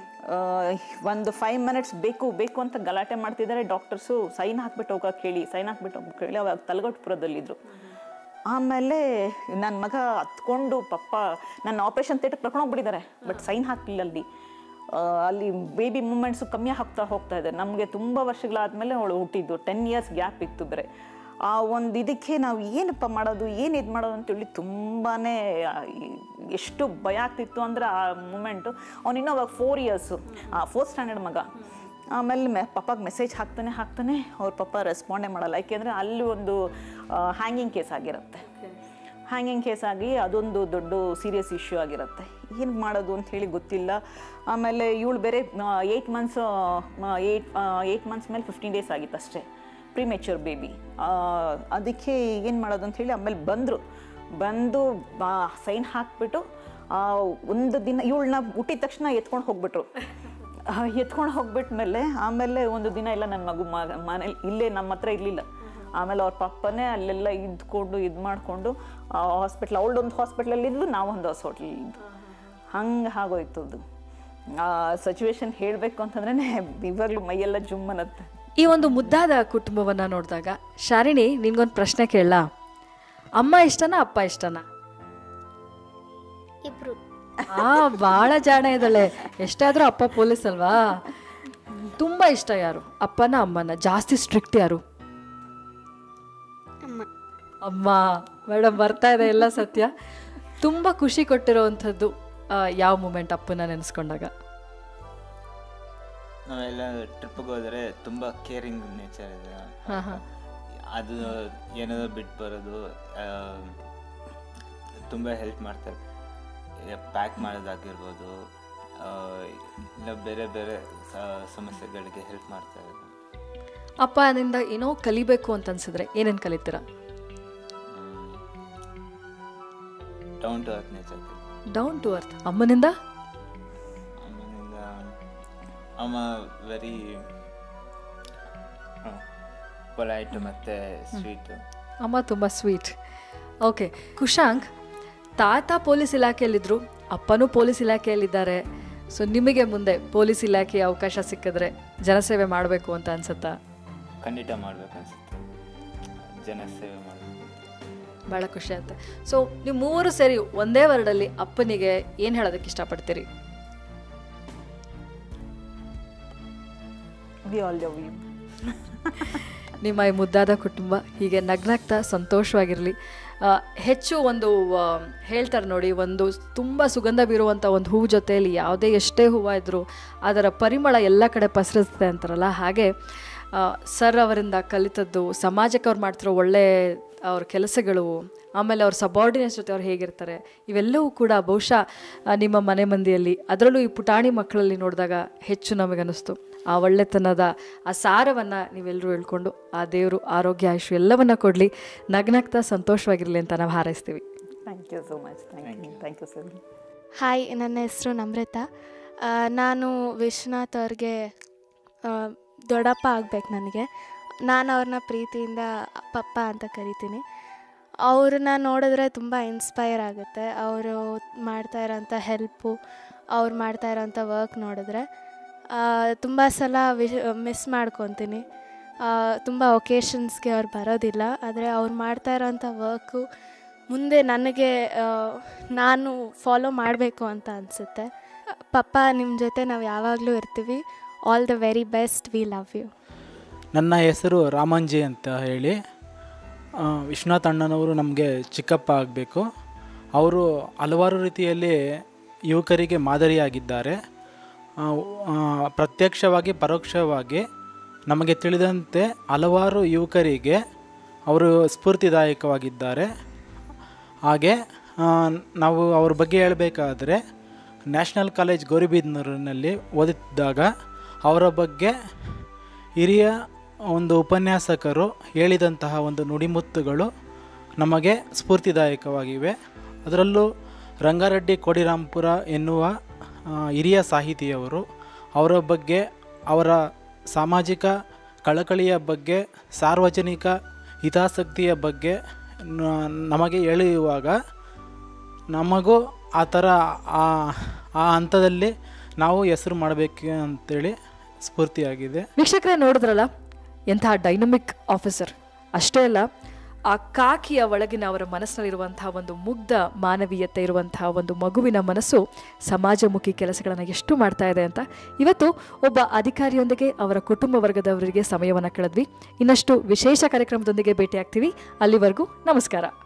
ಒಂದು ಫೈವ್ ಮಿನಿಟ್ಸ್ ಬೇಕು ಬೇಕು ಅಂತ ಗಲಾಟೆ ಮಾಡ್ತಿದ್ದಾರೆ ಡಾಕ್ಟರ್ಸು ಸೈನ್ ಹಾಕ್ಬಿಟ್ಟು ಹೋಗೋಕೆ ಹೇಳಿ ಸೈನ್ ಹಾಕ್ಬಿಟ್ಟು ಹೋಗೋಕೆ ಹೇಳಿ ಅವಾಗ ತಲಗಟ್ಟಪುರದಲ್ಲಿದ್ದರು ಆಮೇಲೆ ನನ್ನ ಮಗ ಹತ್ಕೊಂಡು ಪಪ್ಪ ನನ್ನ ಆಪ್ರೇಷನ್ ಥಿಯೇಟರ್ ಕರ್ಕೊಂಡು ಹೋಗ್ಬಿಟ್ಟಿದ್ದಾರೆ ಬಟ್ ಸೈನ್ ಹಾಕಲಿಲ್ಲ ಅಲ್ಲಿ ಆ, ಅಲ್ಲಿ ಬೇಬಿ ಮೂಮೆಂಟ್ಸು ಕಮ್ಮಿ ಆಗ್ತಾ ಹೋಗ್ತಾ ಇದೆ ನಮಗೆ ತುಂಬ ವರ್ಷಗಳಾದಮೇಲೆ ಅವಳು ಹುಟ್ಟಿದ್ದು ಟೆನ್ ಇಯರ್ಸ್ ಗ್ಯಾಪ್ ಇತ್ತು ಬೇರೆ ಆ ಒಂದು ಇದಕ್ಕೆ ನಾವು ಏನಪ್ಪ ಮಾಡೋದು ಏನು ಇದು ಮಾಡೋದು ಅಂತೇಳಿ ತುಂಬಾ ಎಷ್ಟು ಭಯ ಆಗ್ತಿತ್ತು ಅಂದರೆ ಆ ಮೂಮೆಂಟು ಅವ್ನು ಇನ್ನೂ ಅವಾಗ ಫೋರ್ ಇಯರ್ಸು ಫೋರ್ತ್ ಸ್ಟ್ಯಾಂಡರ್ಡ್ ಮಗ ಆಮೇಲೆ ಮೆ ಪಪ್ಪಾಗೆ ಮೆಸೇಜ್ ಹಾಕ್ತಾನೆ ಹಾಕ್ತಾನೆ ಅವ್ರ ಪಪ್ಪ ರೆಸ್ಪಾಂಡೇ ಮಾಡಲ್ಲ ಯಾಕೆಂದರೆ ಅಲ್ಲಿ ಒಂದು ಹ್ಯಾಂಗಿಂಗ್ ಕೇಸ್ ಆಗಿರುತ್ತೆ ಹ್ಯಾಂಗಿಂಗ್ ಕೇಸ್ ಆಗಿ ಅದೊಂದು ದೊಡ್ಡ ಸೀರಿಯಸ್ ಇಶ್ಯೂ ಆಗಿರುತ್ತೆ ಏನು ಮಾಡೋದು ಅಂತ ಹೇಳಿ ಗೊತ್ತಿಲ್ಲ ಆಮೇಲೆ ಇವಳು ಬೇರೆ eight months eight eight months ಮೇಲೆ ಫಿಫ್ಟೀನ್ ಡೇಸ್ ಆಗಿತ್ತು ಅಷ್ಟೇ ಪ್ರಿಮೆಚ್ಯೂರ್ ಬೇಬಿ ಅದಕ್ಕೆ ಏನು ಮಾಡೋದು ಅಂತ ಹೇಳಿ ಆಮೇಲೆ ಬಂದರು ಬಂದು ಸೈನ್ ಹಾಕ್ಬಿಟ್ಟು ಆ, ಒಂದು ದಿನ ಇವಳನ್ನ ಹುಟ್ಟಿದ ತಕ್ಷಣ ಎತ್ಕೊಂಡು ಹೋಗ್ಬಿಟ್ರು ಎತ್ಕೊಂಡು ಹೋಗ್ಬಿಟ್ಮೇಲೆ ಆಮೇಲೆ ಒಂದು ದಿನ ಎಲ್ಲ ನನ್ನ ಮಗು ಮನೇಲಿ ಇಲ್ಲೇ ನಮ್ಮ ಹತ್ರ ಇರಲಿಲ್ಲ ಆಮೇಲೆ ಅವ್ರ ಪಪ್ಪನೇ ಅಲ್ಲೆಲ್ಲ ಇದ್ಕೊಂಡು ಇದು ಮಾಡಿಕೊಂಡು ಹಾಸ್ಪಿಟ್ಲ್ ಅವಳೊಂದು ಹಾಸ್ಪಿಟ್ಲಲ್ಲಿ ಇದ್ಲು ನಾವೊಂದು ಹಾಸ್ಪಿಟ್ಲಲ್ಲಿ ಇದ್ದು ಹಂಗೆ ಆಗೋಯ್ತು ಅದು ಆ ಸಿಚುವೇಶನ್ ಹೇಳಬೇಕು ಅಂತಂದ್ರೆ ಇವಾಗಲೂ ಮೈಯೆಲ್ಲ ಜುಮ್ ಅನ್ನತ್ತೆ ಈ ಒಂದು ಮುದ್ದಾದ ಕುಟುಂಬವನ್ನ ನೋಡಿದಾಗ ಶಾಲಿನಿ ನಿನ್ಗೊಂದು ಪ್ರಶ್ನೆ ಕೇಳಲ್ಲ ಅಮ್ಮ ಇಷ್ಟನಾ ಅಪ್ಪ ಇಷ್ಟನಾ ಇಬ್ರು ಆ ಭಾಳ ಜಾಣ ಇದ್ದಾಳೆ ಎಷ್ಟಾದ್ರೂ ಅಪ್ಪ ಪೊಲೀಸ್ ಅಲ್ವಾ ತುಂಬಾ ಇಷ್ಟ ಯಾರು ಅಪ್ಪನ ಅಮ್ಮನ ಜಾಸ್ತಿ ಸ್ಟ್ರಿಕ್ಟ್ ಯಾರು ಅಮ್ಮ ಅಮ್ಮ ಮೇಡಮ್ ಬರ್ತಾ ಇದೆ ಎಲ್ಲ ಸತ್ಯ ತುಂಬ ಖುಷಿ ಕೊಟ್ಟಿರೋವಂಥದ್ದು ಆ, ಯಾವ ಮೂಮೆಂಟ್ ಅಪ್ಪನ ನೆನೆಸ್ಕೊಂಡಾಗ ನಾವೆಲ್ಲ ಟ್ರಿಪ್ಗೆ ಹೋದರೆ ತುಂಬ ಕೇರಿಂಗ್ ನೇಚರ್ ಇದೆ ಅದು ಏನಾದರೂ ಬಿಟ್ಟು ಬರೋದು ಆ, ತುಂಬ ಹೆಲ್ಪ್ ಮಾಡ್ತಾರೆ ಪ್ಯಾಕ್ ಮಾಡೋದಾಗಿರ್ಬೋದು ಆ, ಇಲ್ಲ ಬೇರೆ ಬೇರೆ ಸ- ಸಮಸ್ಯೆಗಳಿಗೆ ಹೆಲ್ಪ್ ಮಾಡ್ತಾರೆ ಅಪ್ಪ ನಿಂದ ಏನೋ ಕಲಿಬೇಕು ಅಂತ ಅನ್ಸಿದ್ರೆ ಏನೇನು ಕಲಿತೀರಾ down to earth nature down to earth ಅಮ್ಮನಿಂದ ಆಮೇಲಿಂದ ಅಮ್ಮ ವೆರಿ ಪೊಲೈಟ್ ಮತ್ತು ಸ್ವೀಟು ಅಮ್ಮ ತುಂಬ ಸ್ವೀಟ್ ಓಕೆ ಕುಶಾಂಕ್ ತಾತ ಪೊಲೀಸ್ ಇಲಾಖೆಯಲ್ಲಿದ್ದರು ಅಪ್ಪನೂ ಪೊಲೀಸ್ ಇಲಾಖೆಯಲ್ಲಿದ್ದಾರೆ ಸೊ ನಿಮಗೆ ಮುಂದೆ ಪೊಲೀಸ್ ಇಲಾಖೆಯ ಅವಕಾಶ ಸಿಕ್ಕಿದ್ರೆ ಜನಸೇವೆ ಮಾಡಬೇಕು ಅಂತ ಅನ್ಸುತ್ತಾ ಖಂಡಿತ ಮಾಡ್ಬೇಕು ಅನ್ಸುತ್ತೆ ಜನ ಸೇವೆ ಮಾಡಬೇಕು ಭಾಳ ಖುಷಿ ಆಗುತ್ತೆ ಸೊ ನೀವು ಮೂವರು ಸೇರಿ ಒಂದೇ ವರ್ಡಲ್ಲಿ ಅಪ್ಪನಿಗೆ ಏನು ಹೇಳೋದಕ್ಕೆ ಇಷ್ಟಪಡ್ತೀರಿ ವಿ ಆಲ್ ಲವ್ ಯು ನಿಮ್ಮ ಈ ಮುದ್ದಾದ ಕುಟುಂಬ ಹೀಗೆ ನಗ್ನಗ್ತಾ ಸಂತೋಷವಾಗಿರಲಿ ಹೆಚ್ಚು ಒಂದು ಆ, ಹೇಳ್ತಾರೆ ನೋಡಿ ಒಂದು ತುಂಬ ಸುಗಂಧ ಬೀರುವಂಥ ಒಂದು ಹೂವು ಜೊತೆಯಲ್ಲಿ ಯಾವುದೇ ಎಷ್ಟೇ ಹೂವು ಇದ್ದರೂ ಅದರ ಪರಿಮಳ ಎಲ್ಲ ಕಡೆ ಪಸರಿಸುತ್ತೆ ಅಂತಾರಲ್ಲ ಹಾಗೆ ಆ, ಸರ್ ಅವರಿಂದ ಕಲಿತದ್ದು ಸಮಾಜಕ್ಕೆ ಅವ್ರು ಮಾಡ್ತಿರೋ ಒಳ್ಳೆ ಅವ್ರ ಕೆಲಸಗಳು ಆಮೇಲೆ ಅವ್ರ ಸಬಾರ್ಡಿನೇಟ್ಸ್ ಜೊತೆ ಅವ್ರು ಹೇಗಿರ್ತಾರೆ ಇವೆಲ್ಲವೂ ಕೂಡ ಬಹುಶಃ ಆ, ನಿಮ್ಮ ಮನೆ ಮಂದಿಯಲ್ಲಿ ಅದರಲ್ಲೂ ಈ ಪುಟಾಣಿ ಮಕ್ಕಳಲ್ಲಿ ನೋಡಿದಾಗ ಹೆಚ್ಚು ನಮಗನ್ನಿಸ್ತು ಆ ಒಳ್ಳೆತನದ ಆ ಸಾರವನ್ನು ನೀವೆಲ್ಲರೂ ಹೇಳ್ಕೊಂಡು ಆ ದೇವರು ಆರೋಗ್ಯ ಆಯುಷ್ ಎಲ್ಲವನ್ನ ಕೊಡಲಿ ನಗ್ನಗ್ತಾ ಸಂತೋಷವಾಗಿರಲಿ ಅಂತ ನಾವು ಹಾರೈಸ್ತೀವಿ thank you so much thank you thank you sir hi ನನ್ನ ಹೆಸರು ನಮ್ರತಾ ಆ, ನಾನು ವಿಶ್ವನಾಥ್ ಅವ್ರಿಗೆ ಆ, ದೊಡ್ಡಪ್ಪ ಆಗ್ಬೇಕು ನನಗೆ ನಾನು ಅವ್ರನ್ನ ಪ್ರೀತಿಯಿಂದ ಪಪ್ಪ ಅಂತ ಕರಿತೀನಿ ಅವ್ರನ್ನ ನೋಡಿದ್ರೆ ತುಂಬ ಇನ್ಸ್ಪೈರ್ ಆಗುತ್ತೆ ಅವರು ಮಾಡ್ತಾ ಇರೋಂಥ ಹೆಲ್ಪು ಅವ್ರು ಮಾಡ್ತಾ ಇರೋಂಥ ವರ್ಕ್ ನೋಡಿದ್ರೆ ತುಂಬ ಸಲ ವಿಶ್ ಮಿಸ್ ಮಾಡ್ಕೊತೀನಿ ತುಂಬ ಒಕೇಶನ್ಸ್ಗೆ ಅವ್ರು ಬರೋದಿಲ್ಲ ಆದರೆ ಅವ್ರು ಮಾಡ್ತಾ ಇರೋಂಥ ವರ್ಕು ಮುಂದೆ ನನಗೆ ಆ, ನಾನು ಫಾಲೋ ಮಾಡಬೇಕು ಅಂತ ಅನಿಸುತ್ತೆ ಪಪ್ಪ ನಿಮ್ಮ ಜೊತೆ ನಾವು ಯಾವಾಗಲೂ ಇರ್ತೀವಿ all the very best we love you ನನ್ನ ಹೆಸರು ರಾಮಂಜಿ ಅಂತ ಹೇಳಿ ಆ, ವಿಶ್ವನಾಥ್ ಅಣ್ಣನವರು ನಮಗೆ ಚಿಕ್ಕಪ್ಪ ಆಗಬೇಕು ಅವರು ಹಲವಾರು ರೀತಿಯಲ್ಲಿ ಯುವಕರಿಗೆ ಮಾದರಿಯಾಗಿದ್ದಾರೆ ಆ, ಆ, ಪ್ರತ್ಯಕ್ಷವಾಗಿ ಪರೋಕ್ಷವಾಗಿ ನಮಗೆ ತಿಳಿದಂತೆ ಹಲವಾರು ಯುವಕರಿಗೆ ಅವರು ಸ್ಫೂರ್ತಿದಾಯಕವಾಗಿದ್ದಾರೆ ಹಾಗೆ ಆ, ನಾವು ಅವ್ರ ಬಗ್ಗೆ ಹೇಳಬೇಕಾದ್ರೆ ನ್ಯಾಷನಲ್ ಕಾಲೇಜ್ ಗೌರಿಬಿದನೂರಿನಲ್ಲಿ ಓದುತ್ತಿದ್ದಾಗ ಅವರ ಬಗ್ಗೆ ಹಿರಿಯ ಒಂದು ಉಪನ್ಯಾಸಕರು ಹೇಳಿದಂತಹ ಒಂದು ನುಡಿಮುತ್ತುಗಳು ನಮಗೆ ಸ್ಫೂರ್ತಿದಾಯಕವಾಗಿವೆ ಅದರಲ್ಲೂ ರಂಗಾರೆಡ್ಡಿ ಕೋಡಿರಾಂಪುರ ಎನ್ನುವ ಆ, ಹಿರಿಯ ಸಾಹಿತಿಯವರು ಅವರ ಬಗ್ಗೆ ಅವರ ಸಾಮಾಜಿಕ ಕಳಕಳಿಯ ಬಗ್ಗೆ ಸಾರ್ವಜನಿಕ ಹಿತಾಸಕ್ತಿಯ ಬಗ್ಗೆ ನ- ನಮಗೆ ಹೇಳುವಾಗ ನಮಗೂ ಆ ಥರ ಆ ಆ ಹಂತದಲ್ಲಿ ನಾವು ಹೆಸರು ಮಾಡಬೇಕು ಅಂತೇಳಿ ಸ್ಫೂರ್ತಿಯಾಗಿದೆ ವೀಕ್ಷಕರೇ ನೋಡಿದ್ರಲ್ಲ ಎಂತಹ ಡೈನಮಿಕ್ ಆಫೀಸರ್ ಅಷ್ಟೇ ಅಲ್ಲ ಆ ಕಾಕಿಯ ಒಳಗಿನ ಅವರ ಮನಸ್ಸಿನಲ್ಲಿರುವಂತಹ ಒಂದು ಮುಗ್ಧ ಮಾನವೀಯತೆ ಇರುವಂತಹ ಒಂದು ಮಗುವಿನ ಮನಸ್ಸು ಸಮಾಜಮುಖಿ ಕೆಲಸಗಳನ್ನು ಎಷ್ಟು ಮಾಡ್ತಾ ಇದೆ ಅಂತ ಇವತ್ತು ಒಬ್ಬ ಅಧಿಕಾರಿಯೊಂದಿಗೆ ಅವರ ಕುಟುಂಬ ವರ್ಗದವರಿಗೆ ಸಮಯವನ್ನು ಕಳೆದ್ವಿ ಇನ್ನಷ್ಟು ವಿಶೇಷ ಕಾರ್ಯಕ್ರಮದೊಂದಿಗೆ ಭೇಟಿ ಆಗ್ತೀವಿ ಅಲ್ಲಿವರೆಗೂ ನಮಸ್ಕಾರ